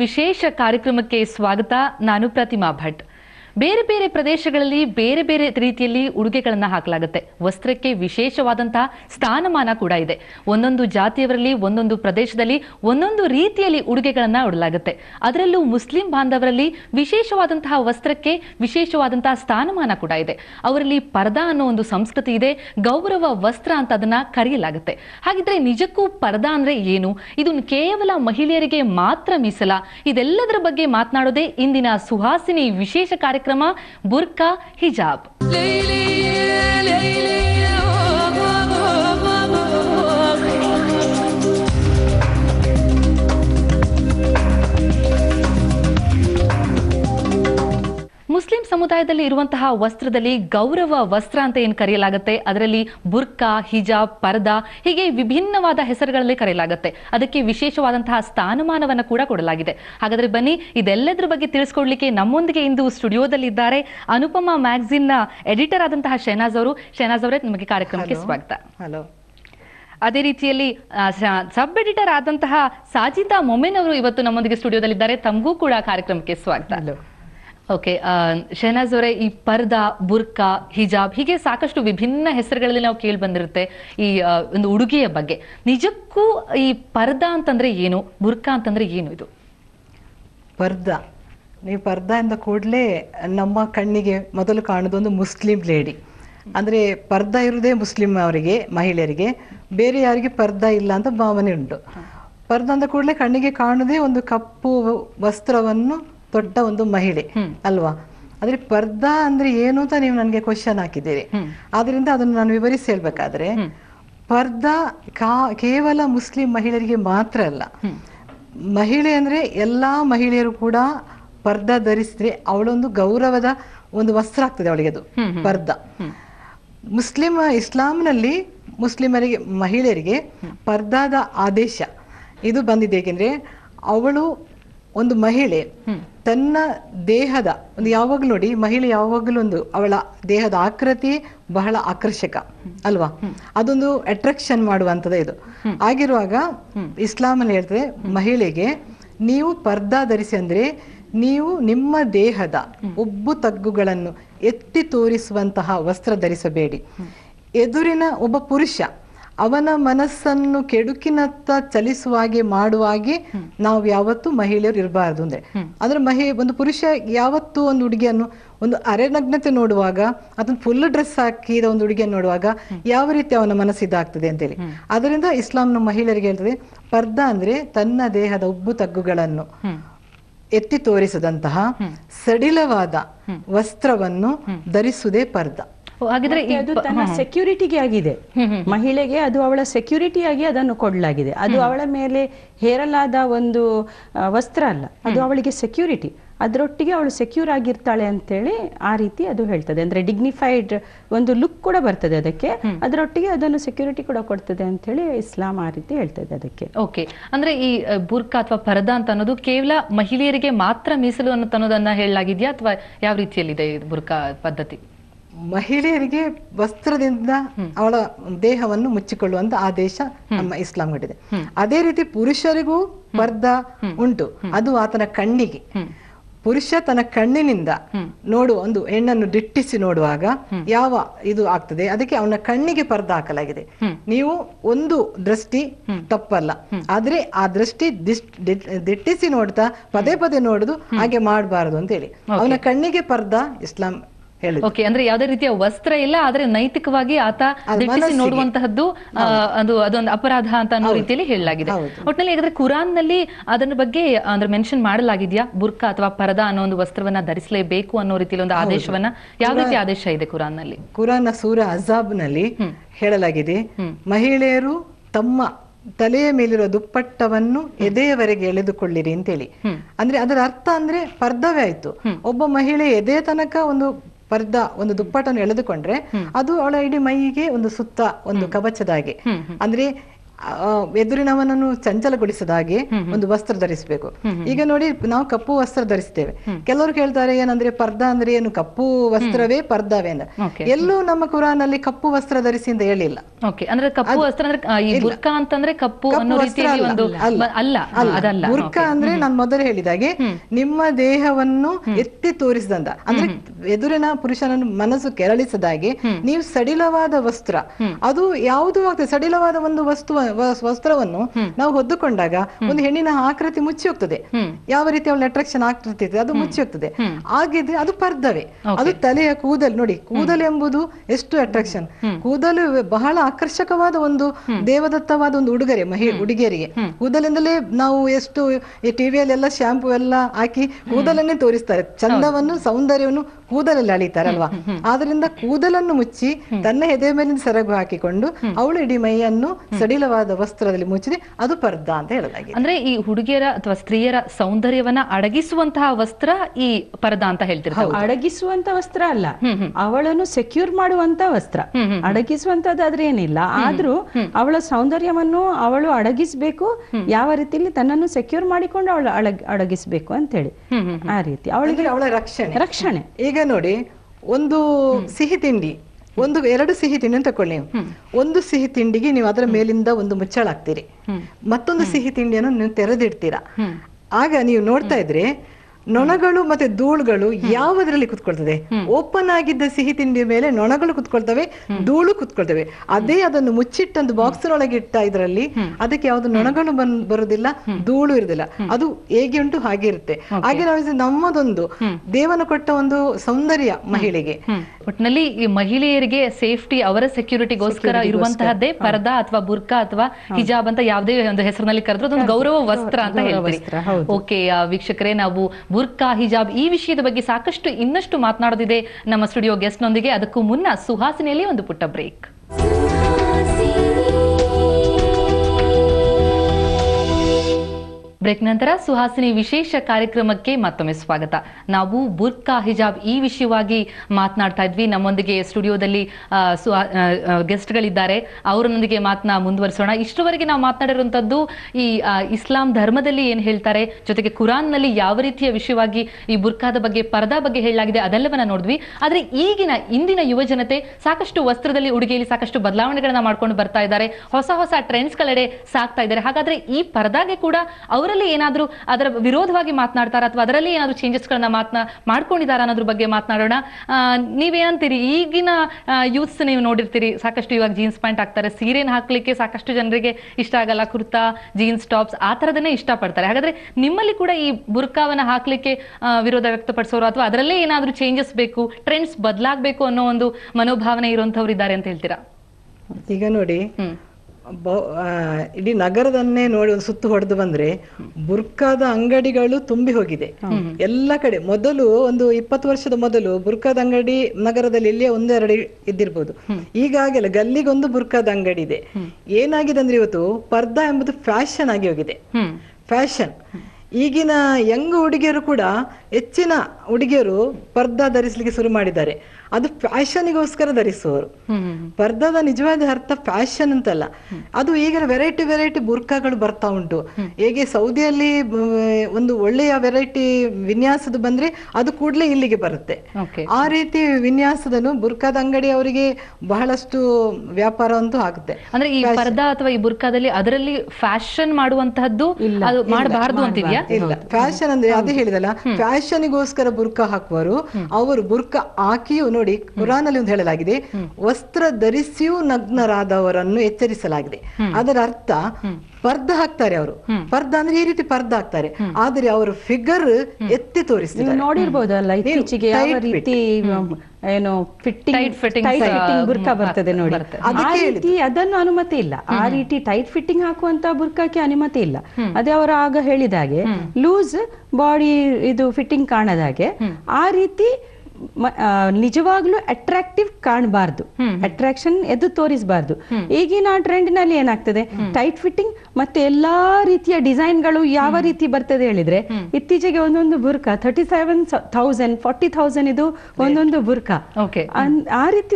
ವಿಶೇಷ ಕಾರ್ಯಕ್ರಮಕ್ಕೆ ಸ್ವಾಗತ ನಾನು ಪ್ರತಿಮಾ ಭಟ್ ಬೇರೆ ಬೇರೆ ಪ್ರದೇಶಗಳಲ್ಲಿ ಬೇರೆ ಬೇರೆ ರೀತಿಯಲ್ಲಿ ಉಡುಗೆಗಳನ್ನ ಹಾಕಲಾಗುತ್ತೆ ವಸ್ತ್ರಕ್ಕೆ ವಿಶೇಷವಾದಂತಹ ಸ್ಥಾನಮಾನ ಕೂಡ ಇದೆ ಒಂದೊಂದು ಜಾತಿಯವರಲ್ಲಿ ಒಂದೊಂದು ಪ್ರದೇಶದಲ್ಲಿ ಒಂದೊಂದು ರೀತಿಯಲ್ಲಿ ಉಡುಗೆಗಳನ್ನ ಉಡಲಾಗುತ್ತೆ ಅದರಲ್ಲೂ ಮುಸ್ಲಿಂ ಬಾಂಧವರಲ್ಲಿ ವಿಶೇಷವಾದಂತಹ ವಸ್ತ್ರಕ್ಕೆ ವಿಶೇಷವಾದಂತಹ ಸ್ಥಾನಮಾನ ಕೂಡ ಇದೆ ಅವರಲ್ಲಿ ಪರ್ದಾ ಅನ್ನೋ ಒಂದು ಸಂಸ್ಕೃತಿ ಇದೆ ಗೌರವ ವಸ್ತ್ರ ಅಂತ ಅದನ್ನ ಕರೆಯಲಾಗುತ್ತೆ ಹಾಗಿದ್ರೆ ನಿಜಕ್ಕೂ ಪರ್ದಾ ಅಂದ್ರೆ ಏನು ಇದು ಕೇವಲ ಮಹಿಳೆಯರಿಗೆ ಮಾತ್ರ ಮೀಸಲ ಇದೆಲ್ಲದರ ಬಗ್ಗೆ ಮಾತನಾಡೋದೇ ಇಂದಿನ ಸುಹಾಸಿನಿ ವಿಶೇಷ ಕಾರ್ಯಕ್ರಮ ಬುರ್ಕಾ ಹಿಜಾಬ್ ಮುಸ್ಲಿಂ ಸಮುದಾಯದಲ್ಲಿ ಇರುವಂತಹ ವಸ್ತ್ರದಲ್ಲಿ ಗೌರವ ವಸ್ತ್ರ ಅಂತ ಏನು ಕರೆಯಲಾಗುತ್ತೆ ಅದರಲ್ಲಿ ಬುರ್ಕಾ ಹಿಜಾಬ್ ಪರ್ದಾ ಹೀಗೆ ವಿಭಿನ್ನವಾದ ಹೆಸರುಗಳಲ್ಲಿ ಕರೆಯಲಾಗುತ್ತೆ ಅದಕ್ಕೆ ವಿಶೇಷವಾದಂತಹ ಸ್ಥಾನಮಾನವನ್ನು ಕೂಡ ಕೊಡಲಾಗಿದೆ ಹಾಗಾದ್ರೆ ಬನ್ನಿ ಇದೆಲ್ಲದರ ಬಗ್ಗೆ ತಿಳಿಸ್ಕೊಡ್ಲಿಕ್ಕೆ ನಮ್ಮೊಂದಿಗೆ ಇಂದು ಸ್ಟುಡಿಯೋದಲ್ಲಿ ಇದ್ದಾರೆ ಅನುಪಮ ಮ್ಯಾಗಝಿನ್ ನ ಎಡಿಟರ್ ಆದಂತಹ ಶೆನಾಜ್ ಅವರು ಶೆನಾಜ್ ಅವರೇ ನಿಮಗೆ ಕಾರ್ಯಕ್ರಮಕ್ಕೆ ಸ್ವಾಗತ ಹಲೋ ಅದೇ ರೀತಿಯಲ್ಲಿ ಸಬ್ ಎಡಿಟರ್ ಆದಂತಹ ಸಾಜಿದಾ ಮೊಮೆನ್ ಅವರು ಇವತ್ತು ನಮ್ಮೊಂದಿಗೆ ಸ್ಟುಡಿಯೋದಲ್ಲಿದ್ದಾರೆ ತಮಗೂ ಕೂಡ ಕಾರ್ಯಕ್ರಮಕ್ಕೆ ಸ್ವಾಗತ ಹಲೋ ಓಕೆ ಶಹನಾಜ್ ಅವರೇ ಈ ಪರ್ದಾ ಬುರ್ಕಾ ಹಿಜಾಬ್ ಹೀಗೆ ಸಾಕಷ್ಟು ವಿಭಿನ್ನ ಹೆಸರುಗಳಲ್ಲಿ ನಾವು ಕೇಳಿ ಬಂದಿರುತ್ತೆ ಈ ಆ, ಒಂದು ಉಡುಗೆಯ ಬಗ್ಗೆ ನಿಜಕ್ಕೂ ಈ ಪರ್ದಾ ಅಂತಂದ್ರೆ ಏನು ಬುರ್ಕಾ ಅಂತಂದ್ರೆ ಏನು ಇದು ಪರ್ದಾ ನೀವು ಪರ್ದಾ ಎಂದ ಕೂಡಲೇ ನಮ್ಮ ಕಣ್ಣಿಗೆ ಮೊದಲು ಕಾಣುದೊಂದು ಮುಸ್ಲಿಂ ಲೇಡಿ ಅಂದ್ರೆ ಪರ್ದಾ ಇರುವುದೇ ಮುಸ್ಲಿಂ ಅವರಿಗೆ ಮಹಿಳೆಯರಿಗೆ ಬೇರೆ ಯಾರಿಗೆ ಪರ್ದಾ ಇಲ್ಲ ಅಂತ ಭಾವನೆ ಉಂಟು ಪರ್ದಾ ಅಂದ ಕೂಡಲೇ ಕಣ್ಣಿಗೆ ಕಾಣುವುದೇ ಒಂದು ಕಪ್ಪು ವಸ್ತ್ರವನ್ನು ತೊಟ್ಟ ಒಂದು ಮಹಿಳೆ ಅಲ್ವಾ ಆದ್ರೆ ಪರ್ದಾ ಅಂದ್ರೆ ಏನು ಅಂತ ನೀವು ನನಗೆ ಕ್ವಶನ್ ಹಾಕಿದ್ದೀರಿ ಆದ್ರಿಂದ ಅದನ್ನು ನಾನು ವಿವರಿಸಿ ಹೇಳ್ಬೇಕಾದ್ರೆ ಪರ್ದಾ ಕಾ ಕೇವಲ ಮುಸ್ಲಿಂ ಮಹಿಳೆಯರಿಗೆ ಮಾತ್ರ ಅಲ್ಲ ಮಹಿಳೆ ಅಂದ್ರೆ ಎಲ್ಲಾ ಮಹಿಳೆಯರು ಕೂಡ ಪರ್ದಾ ಧರಿಸಿದ್ರೆ ಅವಳೊಂದು ಗೌರವದ ಒಂದು ವಸ್ತ್ರ ಆಗ್ತದೆ ಅವಳಿಗೆ ಅದು ಪರ್ದಾ ಮುಸ್ಲಿಂ ಇಸ್ಲಾಂನಲ್ಲಿ ಮುಸ್ಲಿಮರಿಗೆ ಮಹಿಳೆಯರಿಗೆ ಪರ್ದಾದ ಆದೇಶ ಇದು ಬಂದಿದೆ ಏಕೆಂದ್ರೆ ಅವಳು ಒಂದು ಮಹಿಳೆ ತನ್ನ ದೇಹದ ಒಂದು ಯಾವಾಗಲೂ ನೋಡಿ ಮಹಿಳೆ ಯಾವಾಗಲೂ ಒಂದು ಅವಳ ದೇಹದ ಆಕೃತಿ ಬಹಳ ಆಕರ್ಷಕ ಅಲ್ವಾ ಅದೊಂದು ಅಟ್ರಾಕ್ಷನ್ ಮಾಡುವಂತದ ಇದು ಆಗಿರುವಾಗ ಇಸ್ಲಾಮಲ್ಲಿ ಹೇಳ್ತದೆ ಮಹಿಳೆಗೆ ನೀವು ಪರ್ದಾ ಧರಿಸಿ ಅಂದ್ರೆ ನೀವು ನಿಮ್ಮ ದೇಹದ ಉಬ್ಬು ತಗ್ಗುಗಳನ್ನು ಎತ್ತಿ ತೋರಿಸುವಂತಹ ವಸ್ತ್ರ ಧರಿಸಬೇಡಿ ಎದುರಿನ ಒಬ್ಬ ಪುರುಷ ಅವನ ಮನಸ್ಸನ್ನು ಕೆಡುಕಿನತ್ತ ಚಲಿಸುವ ಹಾಗೆ ಮಾಡುವ ಹಾಗೆ ನಾವು ಯಾವತ್ತೂ ಮಹಿಳೆಯರು ಇರಬಾರದು ಅಂದ್ರೆ ಅಂದ್ರೆ ಮಹಿ ಒಂದು ಪುರುಷ ಯಾವತ್ತೂ ಒಂದು ಹುಡುಗಿಯನ್ನು ಒಂದು ಅರೆನಗ್ನತೆ ನೋಡುವಾಗ ಅದನ್ನ ಫುಲ್ ಡ್ರೆಸ್ ಹಾಕಿದ ಒಂದು ಹುಡುಗಿಯನ್ನು ನೋಡುವಾಗ ಯಾವ ರೀತಿ ಅವನ ಮನಸ್ಸು ಇದಾಗ್ತದೆ ಅಂತೇಳಿ ಅದರಿಂದ ಇಸ್ಲಾಂನ ಮಹಿಳೆಯರಿಗೆ ಹೇಳ್ತದೆ ಪರ್ದಾ ಅಂದ್ರೆ ತನ್ನ ದೇಹದ ಉಬ್ಬು ತಗ್ಗುಗಳನ್ನು ಎತ್ತಿ ತೋರಿಸದಂತಹ ಸಡಿಲವಾದ ವಸ್ತ್ರವನ್ನು ಧರಿಸುವುದೇ ಪರ್ದಾ ಓ, ಹಾಗಿದ್ರೆ ಮತ್ತೆ ಅದು ತನ್ನ ಸೆಕ್ಯೂರಿಟಿಗೆ ಆಗಿದೆ ಮಹಿಳೆಗೆ ಅದು ಅವಳ ಸೆಕ್ಯೂರಿಟಿಯಾಗಿ ಅದನ್ನು ಕೊಡಲಾಗಿದೆ ಅದು ಅವಳ ಮೇಲೆ ಹೇರಲಾದ ಒಂದು ಆ, ವಸ್ತ್ರ ಅಲ್ಲ ಅದು ಅವಳಿಗೆ ಸೆಕ್ಯೂರಿಟಿ ಅದರೊಟ್ಟಿಗೆ ಅವಳು ಸೆಕ್ಯೂರ್ ಆಗಿರ್ತಾಳೆ ಅಂತೇಳಿ ಆ ರೀತಿ ಅದು ಹೇಳ್ತದೆ ಅಂದ್ರೆ ಡಿಗ್ನಿಫೈಡ್ ಒಂದು ಲುಕ್ ಕೂಡ ಬರ್ತದೆ ಅದಕ್ಕೆ ಅದರೊಟ್ಟಿಗೆ ಅದನ್ನು ಸೆಕ್ಯೂರಿಟಿ ಕೂಡ ಕೊಡ್ತದೆ ಅಂತೇಳಿ ಇಸ್ಲಾಂ ಆ ರೀತಿ ಹೇಳ್ತದೆ ಅದಕ್ಕೆ ಓಕೆ ಅಂದ್ರೆ ಈ ಆ, ಬುರ್ಕಾ ಅಥವಾ ಪರದಾ ಅಂತ ಅನ್ನೋದು ಕೇವಲ ಮಹಿಳೆಯರಿಗೆ ಮಾತ್ರ ಮೀಸಲು ಅನ್ನೋ ಅನ್ನೋದನ್ನ ಹೇಳಲಾಗಿದ್ಯಾ ಅಥವಾ ಯಾವ ರೀತಿಯಲ್ಲಿದೆ ಈ ಬುರ್ಕಾ ಪದ್ಧತಿ ಮಹಿಳೆಯರಿಗೆ ವಸ್ತ್ರದಿಂದ ಅವಳ ದೇಹವನ್ನು ಮುಚ್ಚಿಕೊಳ್ಳುವಂತ ಆದೇಶ ನಮ್ಮ ಇಸ್ಲಾಂ ಕೊಟ್ಟಿದೆ ಅದೇ ರೀತಿ ಪುರುಷರಿಗೂ ಪರ್ದಾ ಉಂಟು ಅದು ಆತನ ಕಣ್ಣಿಗೆ ಪುರುಷ ತನ್ನ ಕಣ್ಣಿನಿಂದ ನೋಡುವ ಒಂದು ಹೆಣ್ಣನ್ನು ದಿಟ್ಟಿಸಿ ನೋಡುವಾಗ ಯಾವ ಇದು ಆಗ್ತದೆ ಅದಕ್ಕೆ ಅವನ ಕಣ್ಣಿಗೆ ಪರ್ದ ಹಾಕಲಾಗಿದೆ ನೀವು ಒಂದು ದೃಷ್ಟಿ ತಪ್ಪಲ್ಲ ಆದ್ರೆ ಆ ದೃಷ್ಟಿ ದಿಸ್- ದಿಟ್- ದಿಟ್ಟಿಸಿ ನೋಡ್ತಾ ಪದೇ ಪದೇ ನೋಡುದು ಹಾಗೆ ಮಾಡಬಾರದು ಅಂತ ಹೇಳಿ ಅವನ ಕಣ್ಣಿಗೆ ಪರ್ದ ಇಸ್ಲಾಂ ಹೇಳಿದೆ ಓಕೆ ಅಂದ್ರೆ ಯಾವುದೇ ರೀತಿಯ ವಸ್ತ್ರ ಇಲ್ಲ ಆದ್ರೆ ನೈತಿಕವಾಗಿ ಆತ ಅದು ದಿಟ್ಟಿಸಿ ಮನಸ್ಸಿಗೆ. ನೋಡುವಂತಹದ್ದು ಆ, ಅದು ಅದೊಂದು ಅಪರಾಧ ಅಂತ ಅನ್ನೋ ರೀತಿಯಲ್ಲಿ ಹೇಳಲಾಗಿದೆ ಹೌದು. ಒಟ್ಟಿನಲ್ಲಿ ಹಾಗಾದ್ರೆ ಕುರಾನ್ ನಲ್ಲಿ ಅದರ ಬಗ್ಗೆ ಅಂದ್ರೆ ಮೆನ್ಷನ್ ಮಾಡಲಾಗಿದ್ಯಾ ಬುರ್ಕಾ ಅಥವಾ ಪರದಾ ಅನ್ನೋ ಒಂದು ವಸ್ತ್ರವನ್ನ ಧರಿಸಲೇಬೇಕು ಅನ್ನೋ ರೀತಿಯಲ್ಲಿ ಒಂದು ಆದೇಶವನ್ನ ಯಾವ ರೀತಿ ಆದೇಶ ಇದೆ ಕುರಾನ್ ನಲ್ಲಿ ಕುರಾನ್ನ ಸೂರ ಅಜಾಬ್ನಲ್ಲಿ ಹೇಳಲಾಗಿದೆ ಮಹಿಳೆಯರು ತಮ್ಮ ತಲೆಯ ಮೇಲಿರುವ ದುಪ್ಪಟ್ಟವನ್ನು ಎದೆಯವರೆಗೆ ಎಳೆದುಕೊಳ್ಳಿರಿ ಅಂತೇಳಿ ಅಂದ್ರೆ ಅದರ ಅರ್ಥ ಅಂದ್ರೆ ಪರ್ದವೇ ಆಯ್ತು ಒಬ್ಬ ಮಹಿಳೆ ಎದೆಯ ತನಕ ಒಂದು ಪರ್ದ ಒಂದು ದುಪ್ಪಟ್ಟನ್ನು ಎಳೆದುಕೊಂಡ್ರೆ ಅದು ಅವಳ ಇಡೀ ಮೈಗೆ ಒಂದು ಸುತ್ತ ಒಂದು ಕವಚದ ಹಾಗೆ ಅಂದ್ರೆ ಆ, ಎದುರಿನವನನ್ನು ಚಂಚಲಗೊಳಿಸದ ಹಾಗೆ ಒಂದು ವಸ್ತ್ರ ಧರಿಸಬೇಕು ಈಗ ನೋಡಿ ನಾವು ಕಪ್ಪು ವಸ್ತ್ರ ಧರಿಸ್ತೇವೆ ಕೆಲವರು ಕೇಳ್ತಾರೆ ಏನಂದ್ರೆ ಪರ್ದ ಅಂದ್ರೆ ಏನು ಕಪ್ಪು ವಸ್ತ್ರವೇ ಪರ್ದಾವೇ ಅಂತ Okay. ಎಲ್ಲೂ ನಮ್ಮ ಕುರಾನಲ್ಲಿ ಕಪ್ಪು ವಸ್ತ್ರ ಧರಿಸಿ ಅಂತ ಹೇಳಿಲ್ಲ ಓಕೆ ಅಂದ್ರೆ ಕಪ್ಪು ವಸ್ತ್ರ ಅಂದ್ರೆ ಆ, ಈ ಬುರ್ಕಾ ಅಂತಂದ್ರೆ ಕಪ್ಪು ಅನ್ನೋ ವಸ್ತ್ರ ರೀತಿಯಲ್ಲಿ ಅಲ್ಲ, ಒಂದು ಅಲ್ಲ. ಬ- ಅಲ್ಲ ಅದಲ್ಲ ಬುರ್ಕ ಅಂದ್ರೆ ನಾನು ಮೊದಲು ಹೇಳಿದಾಗೆ ನಿಮ್ಮ ದೇಹವನ್ನು ಎತ್ತಿ ತೋರಿಸಿದಂತ ಅಂದ್ರೆ ಎದುರಿನ ಪುರುಷನನ್ನು ಮನಸ್ಸು ಕೆರಳಿಸದಾಗೆ ನೀವು ಸಡಿಲವಾದ ವಸ್ತ್ರ ಅದು ಯಾವುದು ಆಗ್ತದೆ ಸಡಿಲವಾದ ಒಂದು ವಸ್ತು ವ- ವಸ್ತ್ರವನ್ನು ನಾವು ಹೊದ್ದುಕೊಂಡಾಗ ಒಂದು ಹೆಣ್ಣಿನ ಆಕೃತಿ ಮುಚ್ಚಿ ಹೋಗ್ತದೆ ಯಾವ ರೀತಿ ಅವಳ ಅಟ್ರಾಕ್ಷನ್ ಆಕೃತಿ ಇದೆ ಅದು ಮುಚ್ಚಿ ಹೋಗ್ತದೆ ಹಾಗಿದ್ರೆ ಅದು ಪರ್ದವೇ ಅದು ತಲೆಯ ಕೂದಲು ನೋಡಿ ಕೂದಲು ಎಂಬುದು ಎಷ್ಟು ಅಟ್ರಾಕ್ಷನ್ ಕೂದಲು ಬಹಳ ಆಕರ್ಷಕವಾದ ಒಂದು ದೇವದತ್ತವಾದ ಒಂದು ಉಡುಗೊರೆ ಮಹಿ ಹುಡುಗಿಯರಿಗೆ ಕೂದಲಿಂದಲೇ ನಾವು ಎಷ್ಟು ಈ ಟಿವಿಯಲ್ಲಿ ಎಲ್ಲ ಶಾಂಪು ಎಲ್ಲ ಹಾಕಿ ಕೂದಲನ್ನೇ ತೋರಿಸ್ತಾರೆ ಚಂದವನ್ನು ಸೌಂದರ್ಯವನ್ನು ಕೂದಲಲ್ಲಿ ಅಳಿತಾರೆ ಅಲ್ವಾ ಆದ್ರಿಂದ ಕೂದಲನ್ನು ಮುಚ್ಚಿ ತನ್ನ ಎದೆ ಮೇಲಿಂದ ಸೆರಗು ಹಾಕಿಕೊಂಡು ಅವಳು ಇಡೀ ಮೈಯನ್ನು ಸಡಿಲವಾದ ವಸ್ತ್ರದಲ್ಲಿ ಮುಚ್ಚಿದೆ ಅದು ಪರ್ದ ಅಂತ ಹೇಳಲಾಗಿದೆ ಅಂದ್ರೆ ಈ ಹುಡುಗಿಯರ ಅಥವಾ ಸ್ತ್ರೀಯರ ಸೌಂದರ್ಯವನ್ನ ಅಡಗಿಸುವಂತಹ ವಸ್ತ್ರ ಈ ಪರದ ಅಂತ ಹೇಳ್ತಿರ್ತಾರೆ ಅಡಗಿಸುವಂತ ವಸ್ತ್ರ ಅಲ್ಲ ಅವಳನ್ನು ಸೆಕ್ಯೂರ್ ಮಾಡುವಂತ ವಸ್ತ್ರ ಅಡಗಿಸುವಂತದ್ದಾದ್ರೆ ಏನಿಲ್ಲ ಆದ್ರೂ ಅವಳ ಸೌಂದರ್ಯವನ್ನು ಅವಳು ಅಡಗಿಸ್ಬೇಕು ಯಾವ ರೀತಿಯಲ್ಲಿ ತನ್ನನ್ನು ಸೆಕ್ಯೂರ್ ಮಾಡಿಕೊಂಡು ಅವಳು ಅಡಗ್ ಅಡಗಿಸ್ಬೇಕು ಅಂತ ಹೇಳಿ ಆ ರೀತಿ ಅವಳಿಗೆ ಅಂದ್ರೆ ಅವಳ ರಕ್ಷಣೆ ರಕ್ಷಣೆ ಈಗ ನೋಡಿ ಒಂದು ಸಿಹಿ ತಿಂಡಿ ಒಂದು ಎರಡು ಸಿಹಿ ತಿಂಡಿ ಅಂತ ತಕೊಳ್ಳಿ ನೀವು ಒಂದು ಸಿಹಿ ತಿಂಡಿಗೆ ನೀವು ಅದರ ಮೇಲಿಂದ ಒಂದು ಮುಚ್ಚಳ ಹಾಕ್ತೀರಿ ಮತ್ತೊಂದು ಸಿಹಿ ತಿಂಡಿಯನ್ನು ನೀವು ತೆರೆದಿಡ್ತೀರಾ ಆಗ ನೀವು ನೋಡ್ತಾ ಇದ್ರೆ ನೊಣಗಳು ಮತ್ತೆ ಧೂಳುಗಳು ಯಾವುದರಲ್ಲಿ ಕುತ್ಕೊಳ್ತದೆ ಓಪನ್ ಆಗಿದ್ದ ಸಿಹಿ ತಿಂಡಿ ಮೇಲೆ ನೊಣಗಳು ಕುತ್ಕೊಳ್ತವೆ ಧೂಳು ಕುತ್ಕೊಳ್ತವೆ ಅದೇ ಅದನ್ನು ಮುಚ್ಚಿಟ್ಟೊಂದು ಬಾಕ್ಸ್ ಒಳಗೆ ಇಟ್ಟ ಇದರಲ್ಲಿ ಅದಕ್ಕೆ ಯಾವ್ದು ನೊಣಗಳು ಬನ್ ಬರುದಿಲ್ಲ ಧೂಳು ಇರುದಿಲ್ಲ ಅದು ಹೇಗೆ ಉಂಟು ಹಾಗೆ ಇರುತ್ತೆ ಹಾಗೆ ನಾವು ಇದು ನಮ್ಮದೊಂದು ದೇವನು ಕೊಟ್ಟ ಒಂದು ಸೌಂದರ್ಯ ಮಹಿಳೆಗೆ ಒಟ್ಟಿನಲ್ಲಿ ಈ ಮಹಿಳೆಯರಿಗೆ ಸೇಫ್ಟಿ ಅವರ ಸೆಕ್ಯೂರಿಟಿಗೋಸ್ಕರ ಇರುವಂತಹದ್ದೇ ಪರದಾ ಅಥವಾ ಬುರ್ಕಾ ಅಥವಾ ಹಿಜಾಬ್ ಅಂತ ಯಾವುದೇ ಒಂದು ಹೆಸರಿನಲ್ಲಿ ಕರೆದ್ರು ಅದೊಂದು ಗೌರವ ವಸ್ತ್ರ ಅಂತ ಹೇಳ್ತೀರಿ ವಸ್ತ್ರ, ಹೌದು. ಓಕೆ ವೀಕ್ಷಕರೇ ನಾವು ಬುರ್ಕಾ ಹಿಜಾಬ್ ಈ ವಿಷಯದ ಬಗ್ಗೆ ಸಾಕಷ್ಟು ಇನ್ನಷ್ಟು ಮಾತನಾಡೋದಿದೆ ನಮ್ಮ ಸ್ಟುಡಿಯೋ ಗೆಸ್ಟ್ ನೊಂದಿಗೆ ಅದಕ್ಕೂ ಮುನ್ನ ಸುಹಾಸಿನಿಯಲ್ಲಿ ಒಂದು ಪುಟ್ಟ ಬ್ರೇಕ್ ಬ್ರೇಕ್ ನಂತರ ಸುಹಾಸಿನಿ ವಿಶೇಷ ಕಾರ್ಯಕ್ರಮಕ್ಕೆ ಮತ್ತೊಮ್ಮೆ ಸ್ವಾಗತ ನಾವು ಬುರ್ಕಾ ಹಿಜಾಬ್ ಈ ವಿಷಯವಾಗಿ ಮಾತನಾಡ್ತಾ ಇದ್ವಿ ನಮ್ಮೊಂದಿಗೆ ಸ್ಟುಡಿಯೋದಲ್ಲಿ ಗೆಸ್ಟ್ಗಳಿದ್ದಾರೆ ಅವರೊಂದಿಗೆ ಮಾತನ್ನ ಮುಂದುವರಿಸೋಣ ಇಷ್ಟರವರೆಗೆ ನಾವು ಮಾತನಾಡಿರುವಂತದ್ದು ಈ ಆ, ಇಸ್ಲಾಂ ಧರ್ಮದಲ್ಲಿ ಏನ್ ಹೇಳ್ತಾರೆ ಜೊತೆಗೆ ಕುರಾನ್ನಲ್ಲಿ ಯಾವ ರೀತಿಯ ವಿಷಯವಾಗಿ ಈ ಬುರ್ಕಾದ ಬಗ್ಗೆ ಪರದಾ ಬಗ್ಗೆ ಹೇಳಲಾಗಿದೆ ಅದೆಲ್ಲವನ್ನ ನೋಡಿದ್ವಿ ಆದ್ರೆ ಈಗಿನ ಇಂದಿನ ಯುವ ಜನತೆ ಸಾಕಷ್ಟು ವಸ್ತ್ರದಲ್ಲಿ ಉಡುಗೆಯಲ್ಲಿ ಸಾಕಷ್ಟು ಬದಲಾವಣೆಗಳನ್ನ ಮಾಡ್ಕೊಂಡು ಬರ್ತಾ ಇದ್ದಾರೆ ಹೊಸ ಹೊಸ ಟ್ರೆಂಡ್ಸ್ ಗಳಡೆ ಸಾಕ್ತಾ ಇದ್ದಾರೆ ಹಾಗಾದ್ರೆ ಈ ಪರದಾಗೆ ಕೂಡ ಅವರಲ್ಲಿ ಏನಾದ್ರೂ ಅದರ ವಿರೋಧವಾಗಿ ಮಾತನಾಡ್ತಾರ ಅಥವಾ ಅದರಲ್ಲಿ ಏನಾದ್ರೂ ಚೇಂಜಸ್ ಗಳನ್ನ ಮಾತನಾ ಮಾಡ್ಕೊಂಡಿದಾರ ಅನ್ನೋದ್ರ ಬಗ್ಗೆ ಮಾತನಾಡೋಣ ಆ, ನೀವೇನಂತೀರಿ ಈಗಿನ ಯೂತ್ಸ್ ನೀವು ನೋಡಿರ್ತೀರಿ ಸಾಕಷ್ಟು ಇವಾಗ ಜೀನ್ಸ್ ಪ್ಯಾಂಟ್ ಹಾಕ್ತಾರೆ ಸೀರೆನ ಹಾಕ್ಲಿಕ್ಕೆ ಸಾಕಷ್ಟು ಜನರಿಗೆ ಇಷ್ಟ ಆಗಲ್ಲ ಕುರ್ತಾ ಜೀನ್ಸ್ ಟಾಪ್ಸ್ ಆ ತರದನ್ನೇ ಇಷ್ಟಪಡ್ತಾರೆ ಹಾಗಾದ್ರೆ ನಿಮ್ಮಲ್ಲಿ ಕೂಡ ಈ ಬುರ್ಕಾವನ್ನ ಹಾಕ್ಲಿಕ್ಕೆ ಆ, ವಿರೋಧ ವ್ಯಕ್ತಪಡಿಸೋರು ಅಥವಾ ಅದರಲ್ಲೇ ಏನಾದ್ರೂ ಚೇಂಜಸ್ ಬೇಕು ಟ್ರೆಂಡ್ಸ್ ಬದಲಾಗಬೇಕು ಅನ್ನೋ ಒಂದು ಮನೋಭಾವನೆ ಇರುವಂತವ್ರು ಇದ್ದಾರೆ ಅಂತ ಹೇಳ್ತೀರಾ ಈಗ ನೋಡಿ ಹ್ಮ್ ಬ- ಆ, ಇಡೀ ನಗರದನ್ನೇ ನೋಡಿ ಒಂದು ಸುತ್ತು ಹೊಡೆದು ಬಂದ್ರೆ ಬುರ್ಕಾದ ಅಂಗಡಿಗಳು ತುಂಬಿ ಹೋಗಿದೆ ಎಲ್ಲ ಕಡೆ ಮೊದಲು ಒಂದು ಇಪ್ಪತ್ತು ವರ್ಷದ ಮೊದಲು ಬುರ್ಕಾದ ಅಂಗಡಿ ನಗರದಲ್ಲಿ ಇಲ್ಲಿಯೇ ಒಂದೆರಡು ಇದ್ದಿರ್ಬೋದು ಈಗ ಹಾಗೆಲ್ಲ ಗಲ್ಲಿಗೊಂದು ಬುರ್ಕಾದ ಅಂಗಡಿ ಇದೆ ಏನಾಗಿದೆ ಅಂದ್ರೆ ಇವತ್ತು ಪರ್ದಾ ಎಂಬುದು ಫ್ಯಾಷನ್ ಆಗಿ ಹೋಗಿದೆ ಹ್ಮ್ ಫ್ಯಾಷನ್ ಈಗಿನ ಯಂಗ್ ಹುಡುಗಿಯರು ಕೂಡ ಹೆಚ್ಚಿನ ಹುಡುಗಿಯರು ಪರ್ದಾ ಧರಿಸಲಿಕ್ಕೆ ಶುರು ಮಾಡಿದ್ದಾರೆ ಅದು ಫ್ಯಾಷನ್ಗೋಸ್ಕರ ಧರಿಸುವವರು ಹ್ಮ್ ಪರ್ದಾದ ನಿಜವಾದ ಅರ್ಥ ಫ್ಯಾಷನ್ ಅಂತಲ್ಲ ಅದು ಈಗ ವೆರೈಟಿ ವೆರೈಟಿ ಬುರ್ಕಾಗಳು ಬರ್ತಾ ಉಂಟು ಹೇಗೆ ಸೌದಿಯಲ್ಲಿ ಬ- ಒಂದು ಒಳ್ಳೆಯ ವೆರೈಟಿ ವಿನ್ಯಾಸದ ಬಂದ್ರೆ ಅದು ಕೂಡಲೇ ಇಲ್ಲಿಗೆ ಬರುತ್ತೆ ಓಕೆ ಆ ರೀತಿ ವಿನ್ಯಾಸದನ್ನು ಬುರ್ಕಾದ ಅಂಗಡಿ ಅವರಿಗೆ ಬಹಳಷ್ಟು ವ್ಯಾಪಾರ ಅಂತೂ ಆಗುತ್ತೆ ಅಂದ್ರೆ ಈ ಪರ್ದಾ ಅಥವಾ ಈ ಬುರ್ಕಾದಲ್ಲಿ ಅದರಲ್ಲಿ ಫ್ಯಾಷನ್ ಮಾಡುವಂತಹದ್ದು ಅದು ಮಾಡಬಾರದು ಅಂತಿದ್ಯಾ ಇಲ್ಲ ಫ್ಯಾಷನ್ ಅಂದ್ರೆ ಅದೇ ಹೇಳಿದಲ್ಲ ಫ್ಯಾಷನ್ಗೋಸ್ಕರ ಬುರ್ಕಾ ಹಾಕುವರು ಅವರು ಬುರ್ಕಾ ಹಾಕಿಯೂ ನೋಡಿ ಕುರಾನಲ್ಲಿ ಒಂದು ಹೇಳಲಾಗಿದೆ ವಸ್ತ್ರ ಧರಿಸಿಯೂ ನಗ್ನರಾದವರನ್ನು ಎಚ್ಚರಿಸಲಾಗಿದೆ ಅದರ ಅರ್ಥ ಪರ್ದ ಹಾಕ್ತಾರೆ ಅವರು ಪರ್ದ ಅಂದ್ರೆ ಈ ರೀತಿ ಪರ್ದ ಹಾಕ್ತಾರೆ ಆದ್ರೆ ಅವರು ಫಿಗರ್ ಎತ್ತಿ ನೀವು ತೋರಿಸ್ತಿದ್ದಾರೆ ನೋಡಿರ್ಬೋದಲ್ಲ ಇತ್ತೀಚೆಗೆ ಯಾವ tight fit. ರೀತಿ ಏನು fitting Tight fittings, tight fitting ಆ, ಬುರ್ಕಾ ಮ್, ಬರ್ತದೆ ನೋಡಿ ಬರುತ್ತೆ. ಆ ರೀತಿ ಅದನ್ನು ಅನುಮತಿ ಇಲ್ಲ ಆ ರೀತಿ ಟೈಟ್ ಫಿಟ್ಟಿಂಗ್ ಹಾಕುವಂತ ಬುರ್ಕಾಕ್ಕೆ ಅನುಮತಿ ಇಲ್ಲ ಅದೇ ಅವರು ಆಗ ಹೇಳಿದ ಹಾಗೆ ಲೂಸ್ ಬಾಡಿ ಇದು ಫಿಟ್ಟಿಂಗ್ ಕಾಣದ ಹಾಗೆ ಆ ರೀತಿ ಮ- ಆ, ನಿಜವಾಗ್ಲೂ ಅಟ್ರಾಕ್ಟಿವ್ ಕಾಣಬಾರ್ದು ಅಟ್ರಾಕ್ಷನ್ ಎದ್ದು ತೋರಿಸಬಾರ್ದು ಈಗಿನ ಟ್ರೆಂಡ್ ನಲ್ಲಿ ಏನಾಗ್ತದೆ ಟೈಟ್ ಫಿಟ್ಟಿಂಗ್ ಮತ್ತೆ ಎಲ್ಲಾ ರೀತಿಯ ಡಿಸೈನ್ಗಳು ಯಾವ ರೀತಿ ಬರ್ತದೆ ಹೇಳಿದ್ರೆ ಇತ್ತೀಚೆಗೆ ಒಂದೊಂದು ಬುರ್ಕಾ thirty seven thousand forty thousand ಇದು ಒಂದೊಂದು ಬುರ್ಕಾ ಓಕೆ ಅನ್- ಆ ರೀತಿದು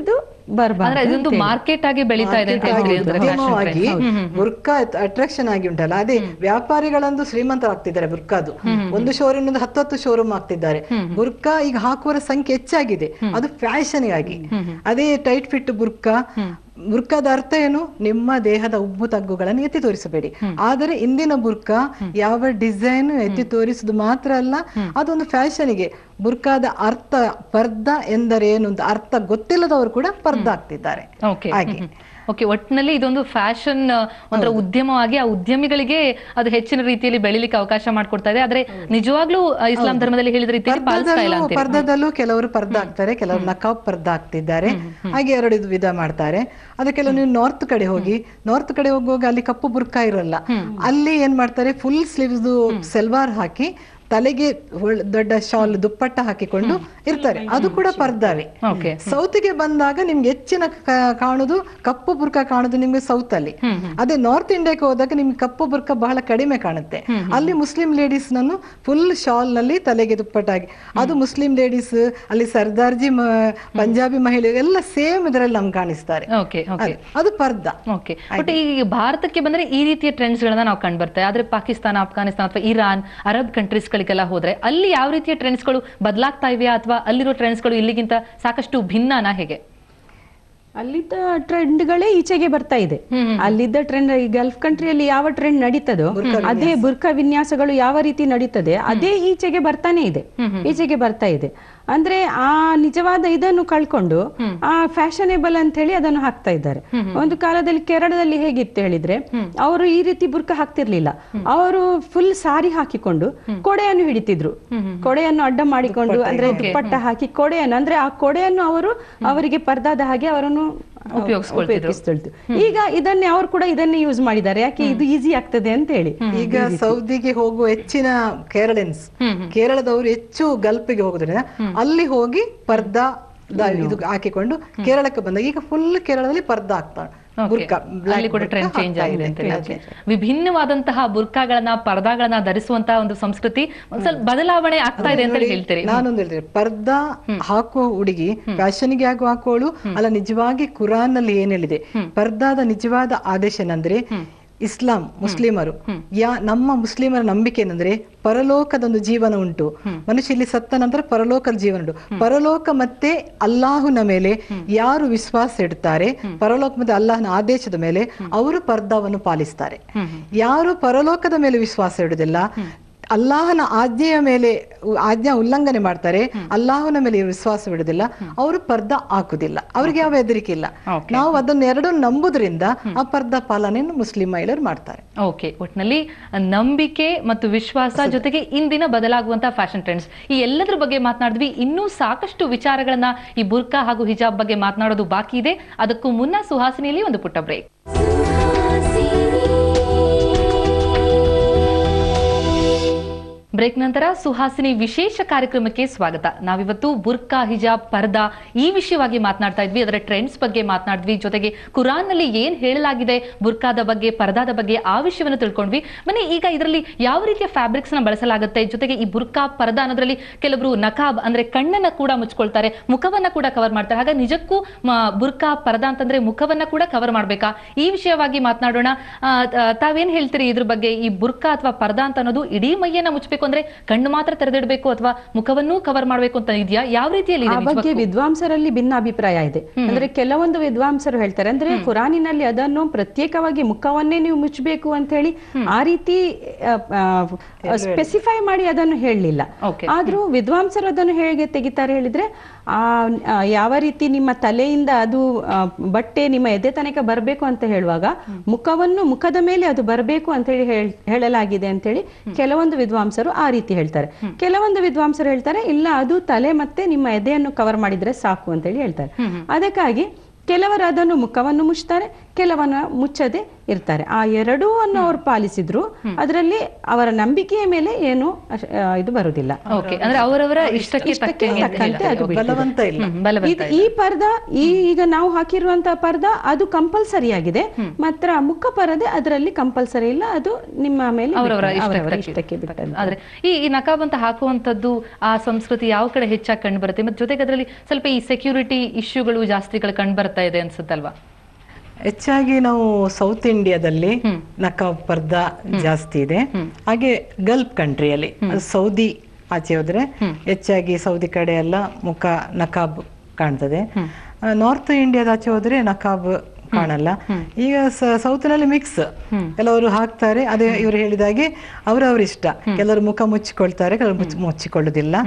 ಅಂದ್ರೆ ಬರಬಾರ್ದು ಇದೊಂದು ಮಾರ್ಕೆಟ್ ಆಗಿ ಬೆಳೀತಾ ಇದೆ ಅಂತ ಹೇಳ್ತೀರಿ ಅಂದ್ರೆ fashion ಉದ್ಯಮವಾಗಿ trends. ಬುರ್ಕಾ ಅಟ್ರಾಕ್ಷನ್ ಆಗಿ ಉಂಟಲ್ಲ ಅದೇ ವ್ಯಾಪಾರಿಗಳಂದು ಶ್ರೀಮಂತರಾಗ್ತಿದ್ದಾರೆ ಬುರ್ಕಾದು ಒಂದು ಶೋರೂಮ್ ಇಂದ ಹತ್ತತ್ತು ಶೋರೂಮ್ ಆಗ್ತಿದ್ದಾರೆ ಬುರ್ಕಾ ಈಗ ಹಾಕುವರ ಸಂಖ್ಯೆ ಹೆಚ್ಚಾಗಿದೆ ಅದು ಫ್ಯಾಷನ್ ಆಗಿ ಅದೇ ಟೈಟ್ ಫಿಟ್ ಬುರ್ಕಾ ಬುರ್ಕಾದ ಅರ್ಥ ಏನು ನಿಮ್ಮ ದೇಹದ ಉಬ್ಬು ತಗ್ಗುಗಳನ್ನು ಎತ್ತಿ ತೋರಿಸಬೇಡಿ ಆದರೆ ಇಂದಿನ ಬುರ್ಕಾ ಯಾವ ಡಿಸೈನ್ ಎತ್ತಿ ತೋರಿಸುದು ಮಾತ್ರ ಅಲ್ಲ ಅದೊಂದು ಫ್ಯಾಷನ್ಗೆ ಬುರ್ಕಾದ ಅರ್ಥ ಪರ್ದ ಎಂದರೇನು ಅಂತ ಅರ್ಥ ಗೊತ್ತಿಲ್ಲದವರು ಕೂಡ ಪರ್ದ ಆಗ್ತಿದ್ದಾರೆ ಓಕೆ ಹಾಗೆ ಓಕೆ ಒಟ್ಟಿನಲ್ಲಿ ಇದೊಂದು ಫ್ಯಾಷನ್ ಒಂಥರ ಉದ್ಯಮವಾಗಿ ಆ ಉದ್ಯಮಿಗಳಿಗೆ ಅದು ಹೆಚ್ಚಿನ ರೀತಿಯಲ್ಲಿ ಬೆಳಿಲಿಕ್ಕೆ ಅವಕಾಶ ಮಾಡ್ಕೊಡ್ತಾ ಇದೆ ಆದ್ರೆ ನಿಜವಾಗ್ಲೂ ಆ, ಇಸ್ಲಾಂ ಧರ್ಮದಲ್ಲಿ ಹೇಳಿದ ರೀತಿಯಲ್ಲಿ ಪಾಲಿಸ್ತಾ ಇಲ್ಲ ಪರ್ದದಲ್ಲೂ ಅಂತೀರಿ ಪರ್ದದಲ್ಲೂ ಕೆಲವರು ಪರ್ದ ಆಗ್ತಾರೆ ಕೆಲವರು ನಕಾಬ್ ಪರ್ದ ಆಗ್ತಿದ್ದಾರೆ ಹಾಗೆ ಎರಡು ಇದು ವಿಧ ಮಾಡ್ತಾರೆ ಅದು ಕೆಲವು ನೀವು ನಾರ್ತ್ ಕಡೆ ಹೋಗಿ ನಾರ್ತ್ ಕಡೆ ಹೋಗುವಾಗ ಅಲ್ಲಿ ಕಪ್ಪು ಬುರ್ಕ ಇರಲ್ಲ ಅಲ್ಲಿ ಏನ್ ಮಾಡ್ತಾರೆ ಫುಲ್ ಸ್ಲೀವ್ಸ್ ಸೆಲ್ವಾರ್ ಹಾಕಿ ತಲೆಗೆ ಒಳ್- ದೊಡ್ಡ ಶಾಲ್ ದುಪ್ಪಟ್ಟ ಹಾಕಿಕೊಂಡು ಇರ್ತಾರೆ ಅದು ಕೂಡ ಪರ್ದಾವೆ ಓಕೆ ಸೌತ್ಗೆ ಬಂದಾಗ ನಿಮ್ಗೆ ಹೆಚ್ಚಿನ ಕ- ಕಾಣುದು ಕಪ್ಪು ಬುರ್ಕ ಕಾಣುದು ನಿಮ್ಗೆ ಸೌತ್ ಅಲ್ಲಿ ಅದೇ ನಾರ್ತ್ ಇಂಡಿಯಾಕ್ಕೆ ಹೋದಾಗ ನಿಮ್ಗೆ ಕಪ್ಪು ಬುರ್ಕ ಬಹಳ ಕಡಿಮೆ ಕಾಣುತ್ತೆ ಅಲ್ಲಿ ಮುಸ್ಲಿಂ ಲೇಡೀಸ್ ನನ್ನು ಫುಲ್ ಶಾಲ್ ನಲ್ಲಿ ತಲೆಗೆ ದುಪ್ಪಟ್ಟಾಗಿ ಅದು ಮುಸ್ಲಿಂ ಲೇಡೀಸ್ ಅಲ್ಲಿ ಸರ್ದಾರ್ಜಿ ಮ- ಪಂಜಾಬಿ ಮಹಿಳೆಯರು ಎಲ್ಲ ಸೇಮ್ ಇದರಲ್ಲಿ ನಮ್ಗೆ ಕಾಣಿಸ್ತಾರೆ ಓಕೆ ಓಕೆ ಅದು- ಅದು ಪರ್ದ ಓಕೆ ಬಟ್ ಈಗ ಭಾರತಕ್ಕೆ ಬಂದ್ರೆ ಈ ರೀತಿಯ ಟ್ರೆಂಡ್ಸ್ ಗಳನ್ನ ನಾವು ಕಂಡು ಬರ್ತೇವೆ ಆದ್ರೆ ಪಾಕಿಸ್ತಾನ ಅಫ್ಘಾನಿಸ್ತಾನ ಅಥವಾ ಇರಾನ್ ಅರಬ್ ಕಂಟ್ರೀಸ್ ಗಳಿಗೆಲ್ಲ ಹೋದ್ರೆ ಅಲ್ಲಿ ಯಾವ ರೀತಿಯ ಟ್ರೆಂಡ್ಸ್ ಗಳು ಬದಲಾಗ್ತಾ ಇವೆಯಾ ಅಥವಾ ಅಲ್ಲಿರೋ ಟ್ರೆಂಡ್ಸ್ ಗಳು ಇಲ್ಲಿಗಿಂತ ಸಾಕಷ್ಟು ಭಿನ್ನನಾ ಹೇಗೆ ಅಲ್ಲಿದ್ದ ಟ್ರೆಂಡ್ಗಳೇ ಈಚೆಗೆ ಬರ್ತಾ ಇದೆ ಅಲ್ಲಿದ್ದ ಟ್ರೆಂಡ್ ಈ ಗಲ್ಫ್ ಕಂಟ್ರಿಯಲ್ಲಿ ಯಾವ ಟ್ರೆಂಡ್ ನಡೀತದೋ ಅದೇ ಬುರ್ಕ ವಿನ್ಯಾಸಗಳು ಯಾವ ರೀತಿ ನಡೀತದೆ ಅದೇ ಈಚೆಗೆ ಬರ್ತಾನೆ ಇದೆ ಈಚೆಗೆ ಬರ್ತಾ ಇದೆ ಅಂದ್ರೆ ಆ ನಿಜವಾದ ಇದನ್ನು ಕಳ್ಕೊಂಡು ಆ ಫ್ಯಾಷನೇಬಲ್ ಅಂತ ಹೇಳಿ ಅದನ್ನು ಹಾಕ್ತಾ ಇದ್ದಾರೆ ಒಂದು ಕಾಲದಲ್ಲಿ ಕೇರಳದಲ್ಲಿ ಹೇಗಿತ್ತು ಹೇಳಿದ್ರೆ ಅವರು ಈ ರೀತಿ ಬುರ್ಕ ಹಾಕ್ತಿರ್ಲಿಲ್ಲ ಅವರು ಫುಲ್ ಸಾರಿ ಹಾಕಿಕೊಂಡು ಕೊಡೆಯನ್ನು ಹಿಡಿತಿದ್ರು ಕೊಡೆಯನ್ನು ಅಡ್ಡ ಮಾಡಿಕೊಂಡು ಅಂದ್ರೆ ದುಪ್ಪಟ್ಟ ಹಾಕಿ ಕೊಡೆಯನ್ನು ಅಂದ್ರೆ ಆ ಕೊಡೆಯನ್ನು ಅವರು ಅವರಿಗೆ ಪರ್ದಾದ ಹಾಗೆ ಅವರನ್ನು ಉಪಯೋಗಿಸ್ಕೊಳ್ತಿದ್ರು. ಉಪಯೋಗಿಸ್ತಿದ್ರು. ಈಗ ಇದನ್ನೇ ಅವರು ಕೂಡ ಇದನ್ನೇ ಯೂಸ್ ಮಾಡಿದ್ದಾರೆ ಯಾಕೆ ಇದು ಈಸಿ ಆಗ್ತದೆ ಅಂತ ಹೇಳಿ ಈಗ ಸೌದಿಗೆ ಹೋಗುವ ಹೆಚ್ಚಿನ ಕೇರಳನ್ಸ್ ಕೇರಳದವರು ಹೆಚ್ಚು ಗಲ್ಫಿಗೆ ಹೋಗುದ್ರಿಂದ ಅಲ್ಲಿ ಹೋಗಿ ಪರ್ದಾ ದ- ಇದು ಹಾಕಿಕೊಂಡು ಕೇರಳಕ್ಕೆ ಬಂದಾಗ ಈಗ ಫುಲ್ ಕೇರಳದಲ್ಲಿ ಪರ್ದಾ ಆಗ್ತಾರೆ ಬುರ್ಕಾ, black ಅಲ್ಲಿ ಕೂಡ ಬುರ್ಕಾ ಟ್ರೆಂಡ್ ಚೇಂಜ್ ಹಾಕ್ತಾ ಆಗಿದೆ ಇದೆ. ಅಂತ ಹೇಳಿ. ವಿಭಿನ್ನವಾದಂತಹ ಬುರ್ಕಾಗಳನ್ನ ಪರದಾಗಳನ್ನ ಧರಿಸುವಂತಹ ಒಂದು ಸಂಸ್ಕೃತಿ ಒಂದ್ ಸ್ವಲ್ಪ ಬದಲಾವಣೆ ಆಗ್ತಾ ಇದೆ ಅಂತ ಹೇಳ್ತೀರಿ ನಾನೊಂದು ಹೇಳ್ತೇನೆ ಪರ್ದಾ ಹಾಕುವ ಹುಡುಗಿ ಫ್ಯಾಷನ್ಗೆ ಹಾಕುವ ಹಾಕುವಳು ಅಲ್ಲ ನಿಜವಾಗಿ ಕುರಾನ್ ನಲ್ಲಿ ಏನ್ ಹೇಳಿದೆ ಪರ್ದಾದ ನಿಜವಾದ ಆದೇಶ ಏನಂದ್ರೆ ಇಸ್ಲಾಂ ಮುಸ್ಲಿಮರು ಯಾ ನಮ್ಮ ಮುಸ್ಲಿಮರ ನಂಬಿಕೆ ಏನಂದ್ರೆ ಪರಲೋಕದೊಂದು ಜೀವನ ಉಂಟು ಮನುಷ್ಯ ಇಲ್ಲಿ ಸತ್ತ ನಂತರ ಪರಲೋಕದ ಜೀವನ ಉಂಟು ಪರಲೋಕ ಮತ್ತೆ ಅಲ್ಲಾಹುನ ಮೇಲೆ ಯಾರು ವಿಶ್ವಾಸ ಇಡ್ತಾರೆ ಪರಲೋಕ ಮತ್ತೆ ಅಲ್ಲಾಹನ ಆದೇಶದ ಮೇಲೆ ಅವರು ಪರ್ದಾವನ್ನು ಪಾಲಿಸ್ತಾರೆ ಯಾರು ಪರಲೋಕದ ಮೇಲೆ ವಿಶ್ವಾಸ ಇಡುವುದಿಲ್ಲ ಅಲ್ಲಾಹನ ಆಜ್ಞೆಯ ಮೇಲೆ ಉ- ಆಜ್ಞಾ ಉಲ್ಲಂಘನೆ ಮಾಡ್ತಾರೆ ಅಲ್ಲಾಹನ ಮೇಲೆ ವಿಶ್ವಾಸ ಬಿಡುದಿಲ್ಲ ಅವರು ಪರ್ದಾ ಹಾಕುದಿಲ್ಲ ಅವ್ರಿಗೆ ಯಾವ ಹೆದರಿಕೆ ಇಲ್ಲ ನಾವು ಅದನ್ನ ಎರಡು ನಂಬುದ್ರಿಂದ ಆ ಪರ್ದಾ ಪಾಲನೆಯನ್ನು ಮುಸ್ಲಿಂ ಮಹಿಳೆಯರು ಮಾಡ್ತಾರೆ ಓಕೆ ಒಟ್ನಲ್ಲಿ ನಂಬಿಕೆ ಮತ್ತು ವಿಶ್ವಾಸ ಜೊತೆಗೆ ಇಂದಿನ ಬದಲಾಗುವಂತಹ ಫ್ಯಾಷನ್ ಟ್ರೆಂಡ್ಸ್ ಈ ಎಲ್ಲದರ ಬಗ್ಗೆ ಮಾತನಾಡಿದ್ವಿ ಇನ್ನೂ ಸಾಕಷ್ಟು ವಿಚಾರಗಳನ್ನ ಈ ಬುರ್ಕಾ ಹಾಗೂ ಹಿಜಾಬ್ ಬಗ್ಗೆ ಮಾತನಾಡೋದು ಬಾಕಿ ಇದೆ ಅದಕ್ಕೂ ಮುನ್ನ ಸುಹಾಸಿನಿಯಲ್ಲಿ ಒಂದು ಪುಟ್ಟ ಬ್ರೇಕ್ ಬ್ರೇಕ್ ನಂತರ ಸುಹಾಸಿನಿ ವಿಶೇಷ ಕಾರ್ಯಕ್ರಮಕ್ಕೆ ಸ್ವಾಗತ ನಾವಿವತ್ತು ಬುರ್ಕಾ ಹಿಜಾಬ್ ಪರ್ದಾ ಈ ವಿಷಯವಾಗಿ ಮಾತನಾಡ್ತಾ ಇದ್ವಿ ಅದರ ಟ್ರೆಂಡ್ಸ್ ಬಗ್ಗೆ ಮಾತನಾಡಿದ್ವಿ ಜೊತೆಗೆ ಕುರಾನ್ ನಲ್ಲಿ ಏನ್ ಹೇಳಲಾಗಿದೆ ಬುರ್ಕಾದ ಬಗ್ಗೆ ಪರ್ದಾದ ಬಗ್ಗೆ ಆ ವಿಷಯವನ್ನು ತಿಳ್ಕೊಂಡ್ವಿ ಬನ್ನಿ ಈಗ ಇದರಲ್ಲಿ ಯಾವ ರೀತಿಯ ಫ್ಯಾಬ್ರಿಕ್ಸ್ ನ ಬಳಸಲಾಗುತ್ತೆ ಜೊತೆಗೆ ಈ ಬುರ್ಕಾ ಪರ್ದಾ ಅನ್ನೋದ್ರಲ್ಲಿ ಕೆಲವರು ನಕಾಬ್ ಅಂದ್ರೆ ಕಣ್ಣನ್ನ ಕೂಡ ಮುಚ್ಕೊಳ್ತಾರೆ ಮುಖವನ್ನ ಕೂಡ ಕವರ್ ಮಾಡ್ತಾರೆ ಹಾಗೆ ನಿಜಕ್ಕೂ ಮ- ಬುರ್ಕಾ ಪರ್ದಾ ಅಂತಂದ್ರೆ ಮುಖವನ್ನ ಕೂಡ ಕವರ್ ಮಾಡ್ಬೇಕಾ ಈ ವಿಷಯವಾಗಿ ಮಾತನಾಡೋಣ ಆ, ತ- ತಾವೇನ್ ಹೇಳ್ತೀರಿ ಇದ್ರ ಬಗ್ಗೆ ಈ ಬುರ್ಕಾ ಅಥವಾ ಪರ್ದಾ ಅಂತ ಅನ್ನೋದು ಇಡೀ ಮೈಯನ್ನ ಮುಚ್ಚಬೇಕು ಅಂದ್ರೆ ಕಣ್ಣು ಮಾತ್ರ ತೆರೆದಿಡಬೇಕು ಅಥವಾ ಮುಖವನ್ನೂ ಕವರ್ ಮಾಡ್ಬೇಕು ಅಂತ ಇದೆಯಾ ಯಾವ ರೀತಿಯಲ್ಲಿ ಆ ಇದೆ ಬಗ್ಗೆ ನಿಜಕ್ಕೂ? ವಿದ್ವಾಂಸರಲ್ಲಿ ಭಿನ್ನ ಅಭಿಪ್ರಾಯ ಇದೆ ಅಂದ್ರೆ ಕೆಲವೊಂದು ವಿದ್ವಾಂಸರು ಹೇಳ್ತಾರೆ ಅಂದ್ರೆ ಕುರಾನಿನಲ್ಲಿ ಅದನ್ನು ಪ್ರತ್ಯೇಕವಾಗಿ ಮುಖವನ್ನೇ ನೀವು ಮುಚ್ಚಬೇಕು ಅಂತ ಹೇಳಿ ಆ ರೀತಿ ಸ್ಪೆಸಿಫೈ ಮಾಡಿ ಅದನ್ನು ಹೇಳಲಿಲ್ಲ Okay. ಆದ್ರೂ ವಿದ್ವಾಂಸರು ಅದನ್ನು ಹೇಗೆ ತೆಗಿತಾರೆ ಹೇಳಿದ್ರೆ ಆ ಆ, ಯಾವ ರೀತಿ ನಿಮ್ಮ ತಲೆಯಿಂದ ಅದು ಆ, ಬಟ್ಟೆ ನಿಮ್ಮ ಎದೆ ತನಕ ಬರಬೇಕು ಅಂತ ಹೇಳುವಾಗ ಮುಖವನ್ನು ಮುಖದ ಮೇಲೆ ಅದು ಬರಬೇಕು ಅಂತ ಹೇಳಿ ಹೇಳ್- ಹೇಳಲಾಗಿದೆ ಅಂತ ಹೇಳಿ ಕೆಲವೊಂದು ವಿದ್ವಾಂಸರು ಆ ರೀತಿ ಹೇಳ್ತಾರೆ ಕೆಲವೊಂದು ವಿದ್ವಾಂಸರು ಹೇಳ್ತಾರೆ ಇಲ್ಲ ಅದು ತಲೆ ಮತ್ತೆ ನಿಮ್ಮ ಎದೆಯನ್ನು ಕವರ್ ಮಾಡಿದ್ರೆ ಸಾಕು ಅಂತ ಹೇಳಿ ಹೇಳ್ತಾರೆ ಅದಕ್ಕಾಗಿ ಕೆಲವರು ಅದನ್ನು ಮುಖವನ್ನು ಮುಚ್ತಾರೆ ಕೆಲವನ್ನ ಮುಚ್ಚದೆ ಇರ್ತಾರೆ ಆ ಎರಡೂ ಅನ್ನು ಅವ್ರು ಪಾಲಿಸಿದ್ರು ಅದರಲ್ಲಿ ಅವರ ನಂಬಿಕೆಯ ಮೇಲೆ ಏನು ಅಶ್- ಆ, ಇದು ಬರುವುದಿಲ್ಲ ಓಕೆ ಅಂದ್ರೆ ಅವರವರ ಇಷ್ಟಕ್ಕೆ ಇಷ್ಟಕ್ಕೆ ತಕ್ಕಂಗೆ ಅಂತ ತಕ್ಕಂತೆ ಅದು ಹೇಳ್ತಾರೆ. ಬಲವಂತ ಇಲ್ಲ ಹ್ಮ್, ಬಲವಂತ ಇದು ಈ ಪರ್ದ ಈ ಈಗ ನಾವು ಹಾಕಿರುವಂತಹ ಪರ್ದ ಅದು ಕಂಪಲ್ಸರಿ ಆಗಿದೆ ಮಾತ್ರ ಮುಖ ಪರದೆ ಅದರಲ್ಲಿ ಕಂಪಲ್ಸರಿ ಇಲ್ಲ ಅದು ನಿಮ್ಮ ಮೇಲೆ ಅವರವರ ಬಿಟ್ಟದ್ದು, ಅವರವರ ಇಷ್ಟಕ್ಕೆ ಇಷ್ಟಕ್ಕೆ ಬಿಟ್ಟದ್ದು ಆದ್ರೆ ಈ ಈ ನಕಾಬ್ ಅಂತ ಹಾಕುವಂತದ್ದು ಆ ಸಂಸ್ಕೃತಿ ಯಾವ ಕಡೆ ಹೆಚ್ಚಾಗಿ ಕಂಡು ಬರುತ್ತೆ ಮತ್ತೆ ಜೊತೆಗೆ ಅದರಲ್ಲಿ ಸ್ವಲ್ಪ ಈ ಸೆಕ್ಯೂರಿಟಿ ಇಶ್ಯೂಗಳು ಜಾಸ್ತಿಗಳು ಕಂಡು ಬರ್ತಾ ಇದೆ ಅನ್ಸುತ್ತಲ್ವಾ ಹೆಚ್ಚಾಗಿ ನಾವು ಸೌತ್ ಇಂಡಿಯಾದಲ್ಲಿ ನಕಾಬ್ ಪರ್ದಾ ಜಾಸ್ತಿ ಇದೆ ಹಾಗೆ ಗಲ್ಫ್ ಕಂಟ್ರಿಯಲ್ಲಿ ಸೌದಿ ಆಚೆ ಹೋದ್ರೆ ಹೆಚ್ಚಾಗಿ ಸೌದಿ ಕಡೆ ಎಲ್ಲ ಮುಖ ನಕಾಬ್ ಕಾಣ್ತದೆ ನಾರ್ತ್ ಇಂಡಿಯಾದ ಆಚೆ ಹೋದ್ರೆ ನಕಾಬ್ ಕಾಣಲ್ಲ ಈಗ ಸೌತ್ನಲ್ಲಿ ಮಿಕ್ಸ್ ಕೆಲವರು ಹಾಕ್ತಾರೆ ಅದೇ ಇವರು ಹೇಳಿದಾಗೆ ಅವರವ್ರ ಇಷ್ಟ ಕೆಲವರು ಮುಖ ಮುಚ್ಚಿಕೊಳ್ತಾರೆ ಕೆಲವರು ಮುಚ್ಚಿ- ಮುಚ್ಚಿಕೊಳ್ಳುದಿಲ್ಲ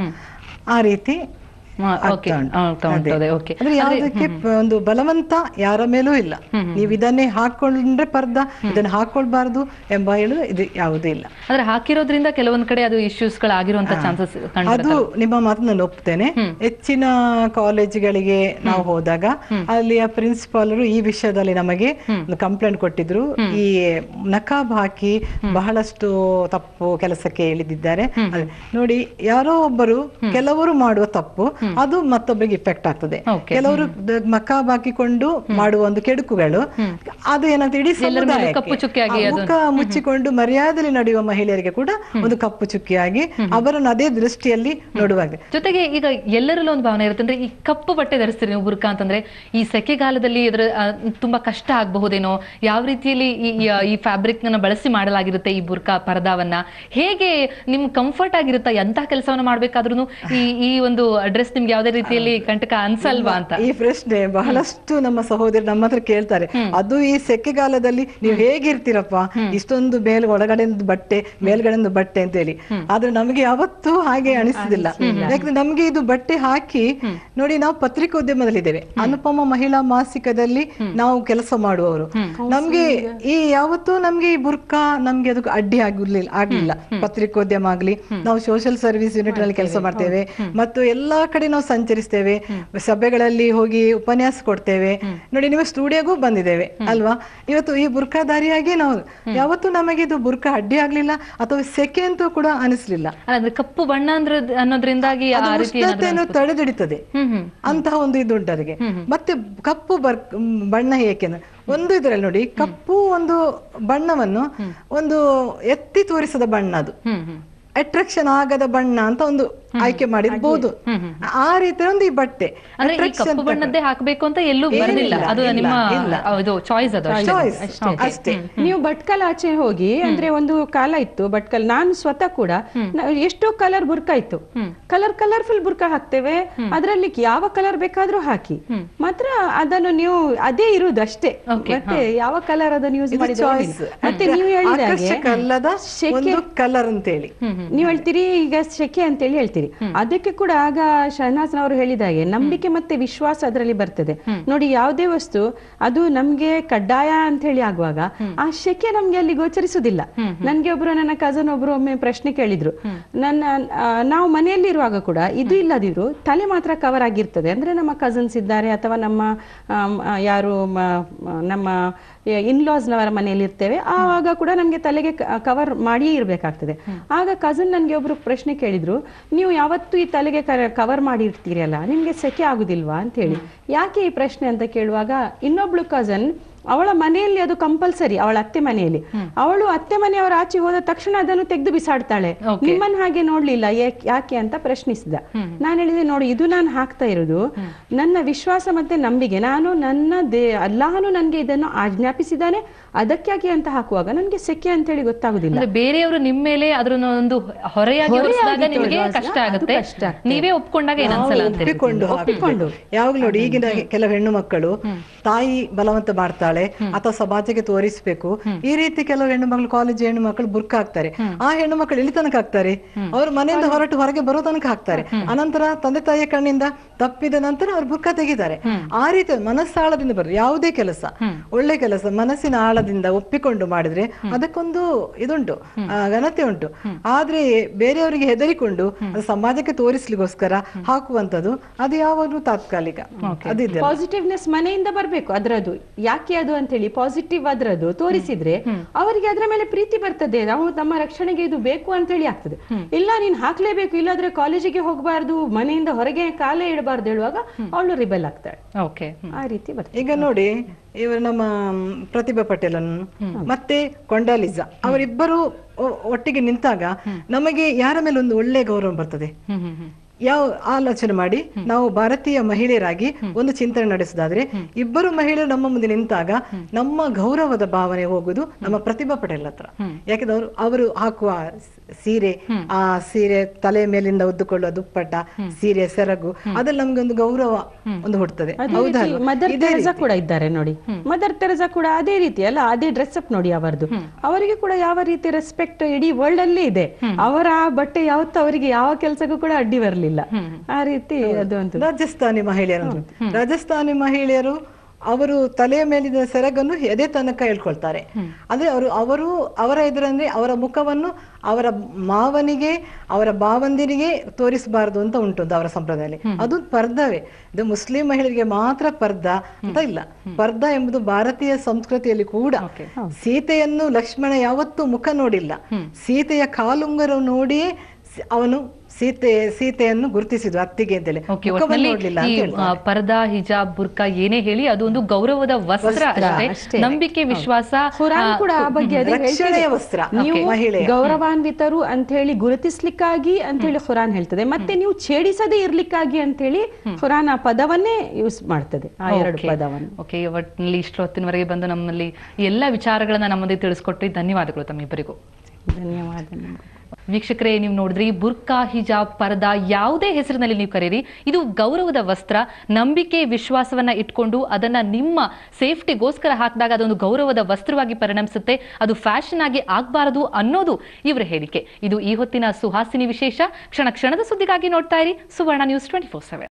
ಆ ರೀತಿ ಹಾ, ಆಗ್ತಾ okay. ಉಂಟು. ಆಗ್ತಾ ಉಂಟು, ಅದೇ. ಅದೇ, okay. ಅಂದ್ರೆ ಯಾವುದಕ್ಕೆ ಪ- ಒಂದು ಬಲವಂತ ಯಾರ ಮೇಲೂ ಇಲ್ಲ ನೀವು ಇದನ್ನೇ ಹಾಕೊಂಡ್ರೆ ಪರ್ದ ಇದನ್ನ ಹಾಕೊಳ್ಬಾರ್ದು ಎಂಬ ಹೇಳು ಇದು ಯಾವುದೂ ಇಲ್ಲ ಆದ್ರೆ ಹಾಕಿರೋದ್ರಿಂದ ಕೆಲವೊಂದ್ ಕಡೆ ಅದು ಇಶ್ಯೂಸ್ ಗಳಾಗಿರುವಂತ ಚಾನ್ಸಸ್ ಕಂಡು ಅದು ನಿಮ್ಮ ಮಾತು ನಾನು ಒಪ್ತೇನೆ ಹೆಚ್ಚಿನ ಕಾಲೇಜುಗಳಿಗೆ ನಾವು ಹೋದಾಗ ಅಲ್ಲಿಯ ಪ್ರಿನ್ಸಿಪಾಲರು ಈ ವಿಷಯದಲ್ಲಿ ನಮಗೆ ಒಂದು ಕಂಪ್ಲೇಂಟ್ ಕೊಟ್ಟಿದ್ರು ಈ ನಕಾಬ್ ಹಾಕಿ ಬಹಳಷ್ಟು ತಪ್ಪು ಕೆಲಸಕ್ಕೆ ಇಳಿದಿದ್ದಾರೆ ಅದೇ. ನೋಡಿ ಯಾರೋ ಒಬ್ಬರು ಕೆಲವರು ಮಾಡುವ ತಪ್ಪು ಅದು ಮತ್ತೊಬ್ಬರಿಗೆ ಇಫೆಕ್ಟ್ ಆಗ್ತದೆ Okay. ಕೆಲವರು ದ- ನಕಾಬ್ ಹಾಕಿಕೊಂಡು ಮಾಡುವ ಒಂದು ಕೆಡುಕುಗಳು ಅದು ಏನಾಗ್ತದೆ ಇಡೀ ಎಲ್ಲರ ಮೇಲೂ ಸಮುದಾಯಕ್ಕೆ ಕಪ್ಪು ಚುಕ್ಕಿಯಾಗಿ ಆ ಮುಖ ಮುಚ್ಚಿಕೊಂಡು ಮರ್ಯಾದೆಯಲ್ಲಿ ನಡೆಯುವ ಮಹಿಳೆಯರಿಗೆ ಕೂಡ ಒಂದು ಕಪ್ಪು ಚುಕ್ಕಿಯಾಗಿ ಅವರನ್ನು ಅದೇ ದೃಷ್ಟಿಯಲ್ಲಿ ನೋಡುವಾಗಿದೆ ಜೊತೆಗೆ ಈಗ ಎಲ್ಲರಲ್ಲೂ ಒಂದು ಭಾವನೆ ಇರುತ್ತೆ ಅಂದ್ರೆ ಈ ಕಪ್ಪು ಬಟ್ಟೆ ಧರಿಸ್ತೀರಿ ನೀವು ಬುರ್ಕಾ ಅಂತಂದ್ರೆ ಈ ಸೆಕೆಗಾಲದಲ್ಲಿ ಇದರ ಆ, ತುಂಬಾ ಕಷ್ಟ ಆಗಬಹುದೇನೋ ಯಾವ ರೀತಿಯಲ್ಲಿ ಈ ಈ- ಈ ಫ್ಯಾಬ್ರಿಕ್ ನ ಬಳಸಿ ಮಾಡಲಾಗಿರುತ್ತೆ ಈ ಬುರ್ಕಾ ಪರದಾವನ್ನ ಹೇಗೆ ನಿಮ್ ಕಂಫರ್ಟ್ ಆಗಿರುತ್ತಾ ಎಂತ ಕೆಲಸವನ್ನ ಮಾಡ್ಬೇಕಾದ್ರೂ ಈ ಈ ಒಂದು ಡ್ರೆಸ್ ನಿಮ್ಗೆ ಯಾವುದೇ ರೀತಿಯಲ್ಲಿ ಕಂಟಕ ಅನ್ಸಲ್ವಾ ಅಂತ ಈ ಪ್ರಶ್ನೆ ಬಹಳಷ್ಟು ನಮ್ಮ ಸಹೋದರಿ ನಮ್ಮ ಹತ್ರ ಕೇಳ್ತಾರೆ ಅದು ಈ ಸೆಕೆಗಾಲದಲ್ಲಿ ನೀವು ಹೇಗಿರ್ತೀರಪ್ಪ ಇಷ್ಟೊಂದು ಮೇಲ್ ಒಳಗಡೆ ಬಟ್ಟೆ ಮೇಲ್ಗಡೆ ಬಟ್ಟೆ ಅಂತ ಹೇಳಿ ಆದ್ರೆ ನಮಗೆ ಯಾವತ್ತೂ ಹಾಗೆ ಅನಿಸುದಿಲ್ಲ ಯಾಕಂದ್ರೆ ನಮ್ಗೆ ಇದು ಬಟ್ಟೆ ಹಾಕಿ ನೋಡಿ ನಾವು ಪತ್ರಿಕೋದ್ಯಮದಲ್ಲಿದ್ದೇವೆ ಅನುಪಮ ಮಹಿಳಾ ಮಾಸಿಕದಲ್ಲಿ ನಾವು ಕೆಲಸ ಮಾಡುವವರು ನಮ್ಗೆ ಈ ಯಾವತ್ತೂ ನಮ್ಗೆ ಈ ಬುರ್ಕಾ ನಮ್ಗೆ ಅದಕ್ಕೆ ಅಡ್ಡಿ ಆಗಿರ್ಲಿಲ್ಲ ಆಗ್ಲಿಲ್ಲ ಪತ್ರಿಕೋದ್ಯಮ ಆಗ್ಲಿ ನಾವು ಸೋಷಿಯಲ್ ಸರ್ವಿಸ್ ಯೂನಿಟ್ ನಲ್ಲಿ ಕೆಲಸ ಮಾಡ್ತೇವೆ ಮತ್ತು ಎಲ್ಲಾ ಕಡೆ ನಾವು ಸಂಚರಿಸ್ತೇವೆ ಸಭೆಗಳಲ್ಲಿ ಹೋಗಿ ಉಪನ್ಯಾಸ ಕೊಡ್ತೇವೆ ನೋಡಿ ನೀವು ಸ್ಟುಡಿಯೋಗೂ ಬಂದಿದ್ದೇವೆ ಅಲ್ವಾ ಇವತ್ತು ಈ ಬುರ್ಕಾದಾರಿಯಾಗಿ ನಾವು ಯಾವತ್ತೂ ನಮಗೆ ಇದು ಬುರ್ಕಾ ಅಡ್ಡಿ ಆಗ್ಲಿಲ್ಲ ಅಥವಾ ಸೆಕೆ ಅಂತೂ ಕೂಡ ಅನಿಸ್ಲಿಲ್ಲ ಅಲ್ಲ, ಅಂದ್ರೆ ಕಪ್ಪು ಬಣ್ಣ ಅಂದ್ರೆ ಅನ್ನೋದ್ರಿಂದಾಗಿ ಆ ಅದು ರೀತಿ ಏನಾದ್ರು ಉಷ್ಣತೆಯನ್ನು ತಡೆದಿಡುತ್ತದೆ ಹ್ಮ್ ಹ್ಮ್ ಅಂತಹ ಒಂದು ಇದು ಉಂಟು ಅದಕ್ಕೆ ಮತ್ತೆ ಕಪ್ಪು ಬರ್ ಮ್, ಬಣ್ಣ ಏಕೆ ಅಂದ್ರೆ ಒಂದು ಇದರಲ್ಲಿ ನೋಡಿ ಕಪ್ಪು ಒಂದು ಬಣ್ಣವನ್ನು ಒಂದು ಎತ್ತಿ ತೋರಿಸದ ಬಣ್ಣ ಅದು ಹ್ಮ್ ಹ್ಮ್ ಅಟ್ರಾಕ್ಷನ್ ಆಗದ ಬಣ್ಣ ಅಂತ ಒಂದು ಆಯ್ಕೆ ಮಾಡಿರ್ಬೋದು ಆ ರೀತಿ ಒಂದು ಈ ಬಟ್ಟೆ ಅಂದ್ರೆ ಈ ಕಪ್ಪು ಬಣ್ಣದ್ದೇ ಹಾಕ್ಬೇಕು ಅಂತ ಎಲ್ಲೂ ಬರ್ದಿಲ್ಲ ಇಲ್ಲ, ಅದು ಇಲ್ಲ, ನಿಮ್ಮ ಇಲ್ಲ. ಇದು ಚಾಯ್ಸ್ ಅದು ಅಷ್ಟೇ. ಚಾಯ್ಸ್ ಅಷ್ಟೇ ನೀವು ಭಟ್ಕಲ್ ಆಚೆ ಹೋಗಿ ಅಂದ್ರೆ ಒಂದು ಕಾಲ ಇತ್ತು ಭಟ್ಕಲ್ ನಾನು ಸ್ವತಃ ಕೂಡ ನ- ಎಷ್ಟೋ ಕಲರ್ ಬುರ್ಕಾ ಇತ್ತು ಕಲರ್ ಕಲರ್ಫುಲ್ ಬುರ್ಕಾ ಹಾಕ್ತೇವೆ ಅದರಲ್ಲಿ ಯಾವ ಕಲರ್ ಬೇಕಾದ್ರೂ ಹಾಕಿ ಮಾತ್ರ ಅದನ್ನು ನೀವು ಅದೇ ಇರುದು ಅಷ್ಟೇ ಮತ್ತೆ ಯಾವ ಕಲರ್ ಅದನ್ನು ಯೂಸ್ ಮಾಡಿದ್ರೆ ಚಾಯ್ಸ್ ಮತ್ತೆ ನೀವು ಹೇಳಿದ ಹಾಗೆ ಆಕರ್ಷಕ ಅಲ್ಲದ ಒಂದು ಕಲರ್ ಅಂತ ಹೇಳಿ ನೀವು ಹೇಳ್ತೀರಿ ಈಗ ಸೆಕೆ ಅಂತೇಳಿ ಹೇಳ್ತೀರಿ ಅದಕ್ಕೆ ಕೂಡ ಆಗ ಶಹನಾಜ್ನವರು ಹೇಳಿದಾಗೆ ನಂಬಿಕೆ ಮತ್ತೆ ವಿಶ್ವಾಸ ಅದರಲ್ಲಿ ಬರ್ತದೆ ನೋಡಿ ಯಾವುದೇ ವಸ್ತು ಅದು ನಮ್ಗೆ ಕಡ್ಡಾಯ ಅಂತ ಹೇಳಿ ಆಗುವಾಗ ಆ ಶೆಕೆ ನಮ್ಗೆ ಅಲ್ಲಿ ಗೋಚರಿಸುದಿಲ್ಲ ನನ್ಗೆ ಒಬ್ರು ನನ್ನ ಕಸನ್ ಒಬ್ರು ಒಮ್ಮೆ ಪ್ರಶ್ನೆ ಕೇಳಿದ್ರು ನನ್ನ ಆ, ನಾವು ಮನೆಯಲ್ಲಿರುವಾಗ ಕೂಡ ಇದು ಇಲ್ಲದಿದ್ರು ತಲೆ ಮಾತ್ರ ಕವರ್ ಆಗಿರ್ತದೆ ಅಂದ್ರೆ ನಮ್ಮ ಕಸನ್ಸ್ ಇದ್ದಾರೆ ಅಥವಾ ನಮ್ಮ ಆಮ್, ಆ, ಯಾರು ಮ- ಮ- ನಮ್ಮ ಇನ್ಲಾಸ್ನವರ ಮನೆಯಲ್ಲಿ ಇರ್ತೇವೆ ಆವಾಗ ಕೂಡ ನಮ್ಗೆ ತಲೆಗೆ ಕವರ್ ಮಾಡಿಯೇ ಇರಬೇಕಾಗ್ತದೆ ಆಗ ಕಸನ್ ನನಗೆ ಒಬ್ರು ಪ್ರಶ್ನೆ ಕೇಳಿದ್ರು ನೀವು ಯಾವತ್ತೂ ಈ ತಲೆಗೆ ಕವರ್ ಮಾಡಿರ್ತೀರಲ್ಲ ನಿಮ್ಗೆ ಸೆಕೆ ಆಗುದಿಲ್ವಾ ಅಂತ ಹೇಳಿ ಯಾಕೆ ಈ ಪ್ರಶ್ನೆ ಅಂತ ಕೇಳುವಾಗ ಇನ್ನೊಬ್ಳು ಕಸನ್ ಅವಳ ಮನೆಯಲ್ಲಿ ಅದು ಕಂಪಲ್ಸರಿ ಅವಳ ಅತ್ತೆ ಮನೆಯಲ್ಲಿ ಅವಳು ಅತ್ತೆ ಮನೆಯವರ ಆಚೆ ಹೋದ ತಕ್ಷಣ ಅದನ್ನು ತೆಗೆದು ಬಿಸಾಡ್ತಾಳೆ ನಿಮ್ಮನ್ನ ಹಾಗೆ ನೋಡ್ಲಿಲ್ಲ ಯಾಕ್- ಯಾಕೆ ಅಂತ ಪ್ರಶ್ನಿಸಿದ ನಾನು ಹೇಳಿದೆ ನೋಡಿ ಇದು ನಾನು ಹಾಕ್ತಾ ಇರೋದು ನನ್ನ ವಿಶ್ವಾಸ ಮತ್ತೆ ನಂಬಿಕೆ ನಾನು ನನ್ನ ದೇ ಅಲ್ಲಾಹನು ನನ್ಗೆ ಇದನ್ನು ಆಜ್ಞಾಪಿಸಿದ್ದಾನೆ ಅದಕ್ಕಾಗಿ ಅಂತ ಹಾಕುವಾಗ ನನ್ಗೆ ಸೆಕೆ ಅಂತ ಹೇಳಿ ಗೊತ್ತಾಗುದಿಲ್ಲ ಅಂದ್ರೆ ಬೇರೆಯವರು ನಿಮ್ ಮೇಲೆ ಅದ್ರ ಒಂದು ಹೊರೆಯಾಗಿ ಹೊರೆಯಾಗಿ ಹೊರಿಸಿದಾಗ ನಿಮ್ಗೆ ತೋರಿಸುವಾಗ ಕಷ್ಟ ಅದು ಆಗುತ್ತೆ ಕಷ್ಟ ಆಗ್ತದೆ. ನೀವೇ ಒಪ್ಕೊಂಡಾಗ ಏನ್ ಅನ್ಸಲ್ಲ ಅಂತ ಒಪ್ಪಿಕೊಂಡು ಒಪ್ಪಿಕೊಂಡು. ಯಾವಾಗ್ಲೂ ನೋಡಿ ಈಗಿನ ಕೆಲವು ಹೆಣ್ಣು ಮಕ್ಕಳು ತಾಯಿ ಬಲವಂತ ಮಾಡ್ತಾಳೆ ಅಥವಾ ಸಮಾಜಕ್ಕೆ ತೋರಿಸ್ಬೇಕು ಈ ರೀತಿ ಕೆಲವು ಹೆಣ್ಣು ಮಕ್ಕಳು ಕಾಲೇಜ್ ಹೆಣ್ಣು ಮಕ್ಕಳು ಬುರ್ಕ ಹಾಕ್ತಾರೆ ಆ ಹೆಣ್ಣು ಮಕ್ಕಳು ಎಲ್ಲಿ ತನಕ ಹಾಕ್ತಾರೆ ಅವ್ರು ಮನೆಯಿಂದ ಹೊರಟು ಹೊರಗೆ ಬರೋ ತನಕ ಹಾಕ್ತಾರೆ ಅನಂತರ ತಂದೆ ತಾಯಿಯ ಕಣ್ಣಿಂದ ತಪ್ಪಿದ ನಂತರ ಅವ್ರು ಬುರ್ಕ ತೆಗಿತಾರೆ ಆ ರೀತಿ ಮನಸ್ಸಾಳದಿಂದ ಬರೋದು ಯಾವುದೇ ಕೆಲಸ ಒಳ್ಳೆ ಕೆಲಸ ಮನಸ್ಸಿನ ಆಳದಿಂದ ಒಪ್ಪಿಕೊಂಡು ಮಾಡಿದ್ರೆ ಅದಕ್ಕೊಂದು ಇದುಂಟು ಆ, ಘನತೆ ಉಂಟು ಆದ್ರೆ ಬೇರೆಯವರಿಗೆ ಹೆದರಿಕೊಂಡು ಅದು ಸಮಾಜಕ್ಕೆ ತೋರಿಸ್ಲಿಕ್ಕೋಸ್ಕರ ಹಾಕುವಂತದ್ದು ಅದು ಯಾವಾಗಲೂ ತಾತ್ಕಾಲಿಕ ಅದಿದೆ ಪಾಸಿಟಿವ್ನೆಸ್ ಮನೆಯಿಂದ ಬರ್ಬೇಕು ಅದ್ರದ್ದು ಯಾಕೆ ಅದು ಅಂತ ಹೇಳಿ ಪಾಸಿಟಿವ್ ಅದ್ರದ್ದು ತೋರಿಸಿದ್ರೆ ಅವರಿಗೆ ಅದರ ಮೇಲೆ ಪ್ರೀತಿ ಬರ್ತದೆ ನಾವು ನಮ್ಮ ರಕ್ಷಣೆಗೆ ಇದು ಬೇಕು ಅಂತ ಹೇಳಿ ಆಗ್ತದೆ ಇಲ್ಲ ನೀನ್ ಹಾಕ್ಲೇಬೇಕು ಇಲ್ಲಾದ್ರೆ ಕಾಲೇಜಿಗೆ ಹೋಗಬಾರ್ದು ಮನೆಯಿಂದ ಹೊರಗೆ ಕಾಲೇ ಇಡಬಾರ್ದು ಹೇಳುವಾಗ ಅವಳು ರಿಬೆಲ್ ಆಗ್ತಾಳೆ ಓಕೆ ಆ ರೀತಿ ಬರ್ತದೆ ಈಗ ನೋಡಿ ಇವರು ನಮ್ಮ ಮ್, ಪ್ರತಿಭಾ ಪಟೇಲನ್ನು ಮತ್ತೆ ಕೊಂಡಾಲಿಜಾ ಅವರಿಬ್ಬರು ಒ- ಒಟ್ಟಿಗೆ ನಿಂತಾಗ ನಮಗೆ ಯಾರ ಮೇಲೆ ಒಂದು ಒಳ್ಳೆ ಗೌರವ ಬರ್ತದೆ ಹ್ಮ್ ಹ್ಮ್ ಹ್ಮ್ ಯಾವ ಆಲೋಚನೆ ಮಾಡಿ ನಾವು ಭಾರತೀಯ ಮಹಿಳೆಯರಾಗಿ ಒಂದು ಚಿಂತನೆ ನಡೆಸುದಾದ್ರೆ ಇಬ್ಬರು ಮಹಿಳೆಯರು ನಮ್ಮ ಮುಂದೆ ನಿಂತಾಗ ನಮ್ಮ ಗೌರವದ ಭಾವನೆ ಹೋಗುದು ನಮ್ಮ ಪ್ರತಿಭಾ ಪಟೇಲ್ ಹತ್ರ ಯಾಕಂದ್ರೆ ಅವರು ಅವರು ಹಾಕುವ ಸೀರೆ ಆ ಸೀರೆ ತಲೆ ಮೇಲಿಂದ ಉದ್ದುಕೊಳ್ಳುವ ದುಪ್ಪಟ್ಟ ಸೀರೆ ಸೆರಗು ಅದ್ರಲ್ಲಿ ನಮ್ಗೆ ಒಂದು ಗೌರವ ಒಂದು ಹುಡ್ತದೆ ಅದೇ ಹೌದಾ ರೀತಿ ಮದರ್ ತೆರೆಸಾ ಕೂಡ ಇದ್ದಾರೆ ನೋಡಿ ಮದರ್ ತೆರೆಸಾ ಕೂಡ ಅದೇ ರೀತಿ ಅಲ್ಲ ಅದೇ ಡ್ರೆಸ್ ಅಪ್ ನೋಡಿ ಅವರದು ಅವರಿಗೆ ಕೂಡ ಯಾವ ರೀತಿ ರೆಸ್ಪೆಕ್ಟ್ ಇಡೀ ವರ್ಲ್ಡ್ ಅಲ್ಲಿ ಇದೆ ಅವರ ಆ ಬಟ್ಟೆ ಯಾವತ್ತೂ ಅವರಿಗೆ ಯಾವ ಕೆಲಸಕ್ಕೂ ಕೂಡ ಅಡ್ಡಿ ಬರಲಿಲ್ಲ ಆ ರೀತಿ ಅದು ಅಂತ ರಾಜಸ್ಥಾನಿ ಮಹಿಳೆಯರು ಅಂತ. ರಾಜಸ್ಥಾನಿ ಮಹಿಳೆಯರು ಅವರು ತಲೆಯ ಮೇಲಿನ ಸೆರಗನ್ನು ಎದೆ ತನಕ ಹೇಳ್ಕೊಳ್ತಾರೆ ಅಂದ್ರೆ ಅವರು ಅವರು ಅವರ ಎದುರಂದ್ರೆ ಅವರ ಮುಖವನ್ನು ಅವರ ಮಾವನಿಗೆ ಅವರ ಭಾವಂದಿರಿಗೆ ತೋರಿಸಬಾರದು ಅಂತ ಉಂಟು ಒಂದು ಅವರ ಸಂಪ್ರದಾಯದಲ್ಲಿ ಅದು ಪರ್ದವೇ ಇದು ಮುಸ್ಲಿಂ ಮಹಿಳೆಯರಿಗೆ ಮಾತ್ರ ಪರ್ದ ಅಂತ ಇಲ್ಲ ಪರ್ದ ಎಂಬುದು ಭಾರತೀಯ ಸಂಸ್ಕೃತಿಯಲ್ಲಿ ಕೂಡ ಸೀತೆಯನ್ನು ಲಕ್ಷ್ಮಣ ಯಾವತ್ತೂ ಮುಖ ನೋಡಿಲ್ಲ ಸೀತೆಯ ಕಾಲುಂಗರ ನೋಡಿಯೇ ಸಿ- ಅವನು ಸೀತೆ ಸೀತೆಯನ್ನು ಗುರುತಿಸಿದ್ದು ಅತ್ತಿಗೆ ಅಂತೇಳಿ ಓಕೆ ಮುಖವನ್ನು ಒಟ್ಟಿನಲ್ಲಿ ನೋಡ್ಲಿಲ್ಲ ಈ ಅಂತ ಹೇಳ್ತಾರೆ. ಆ, ಪರದಾ ಹಿಜಾಬ್ ಬುರ್ಕಾ ಏನೇ ಹೇಳಿ ಅದು ಒಂದು ಗೌರವದ ವಸ್ತ್ರ ಅಷ್ಟೇ ಅಷ್ಟೇ. ನಂಬಿಕೆ ವಿಶ್ವಾಸ ಖುರಾನ್ ಕೂಡ ಆ ಬಗ್ಗೆ ಅದೇ ರಕ್ಷಣೆಯ ಹೇಳ್ತಿದೆ. ವಸ್ತ್ರ ನೀವು ಮಹಿಳೆಯ ಗೌರವಾನ್ವಿತರು ಅಂತ ಹೇಳಿ ಗುರುತಿಸ್ಲಿಕ್ಕಾಗಿ ಅಂತ ಹೇಳಿ ಖುರಾನ್ ಹೇಳ್ತದೆ ಮತ್ತೆ ನೀವು ಛೇಡಿಸದೇ ಇರ್ಲಿಕ್ಕಾಗಿ ಅಂತ ಹೇಳಿ ಖುರಾನ್ ಆ ಪದವನ್ನೇ ಯೂಸ್ ಮಾಡ್ತದೆ ಆ ಎರಡು ಪದವನ್ನು ಓಕೆ ಒಟ್ಟಿನಲ್ಲಿ ಇಷ್ಟು ಹೊತ್ತಿನವರೆಗೆ ಬಂದು ನಮ್ಮಲ್ಲಿ ಎಲ್ಲ ವಿಚಾರಗಳನ್ನ ನಮ್ಮದೇ ತಿಳಿಸ್ಕೊಟ್ಟು ಧನ್ಯವಾದಗಳು ತಮ್ಮಿಬ್ಬರಿಗೂ ಧನ್ಯವಾದ ವೀಕ್ಷಕರೇ ನೀವು ನೋಡಿದ್ರಿ ಬುರ್ಕಾ ಹಿಜಾಬ್ ಪರದಾ ಯಾವುದೇ ಹೆಸರಿನಲ್ಲಿ ನೀವು ಕರೀರಿ ಇದು ಗೌರವದ ವಸ್ತ್ರ ನಂಬಿಕೆ ವಿಶ್ವಾಸವನ್ನ ಇಟ್ಕೊಂಡು ಅದನ್ನ ನಿಮ್ಮ ಸೇಫ್ಟಿಗೋಸ್ಕರ ಹಾಕಿದಾಗ ಅದೊಂದು ಗೌರವದ ವಸ್ತ್ರವಾಗಿ ಪರಿಣಮಿಸುತ್ತೆ ಅದು ಫ್ಯಾಷನ್ ಆಗಿ ಆಗ್ಬಾರದು ಅನ್ನೋದು ಇವರ ಹೇಳಿಕೆ ಇದು ಈ ಹೊತ್ತಿನ ಸುಹಾಸಿನಿ ವಿಶೇಷ ಕ್ಷಣ ಕ್ಷಣದ ಸುದ್ದಿಗಾಗಿ ನೋಡ್ತಾ ಇರಿ Suvarna news twenty four seven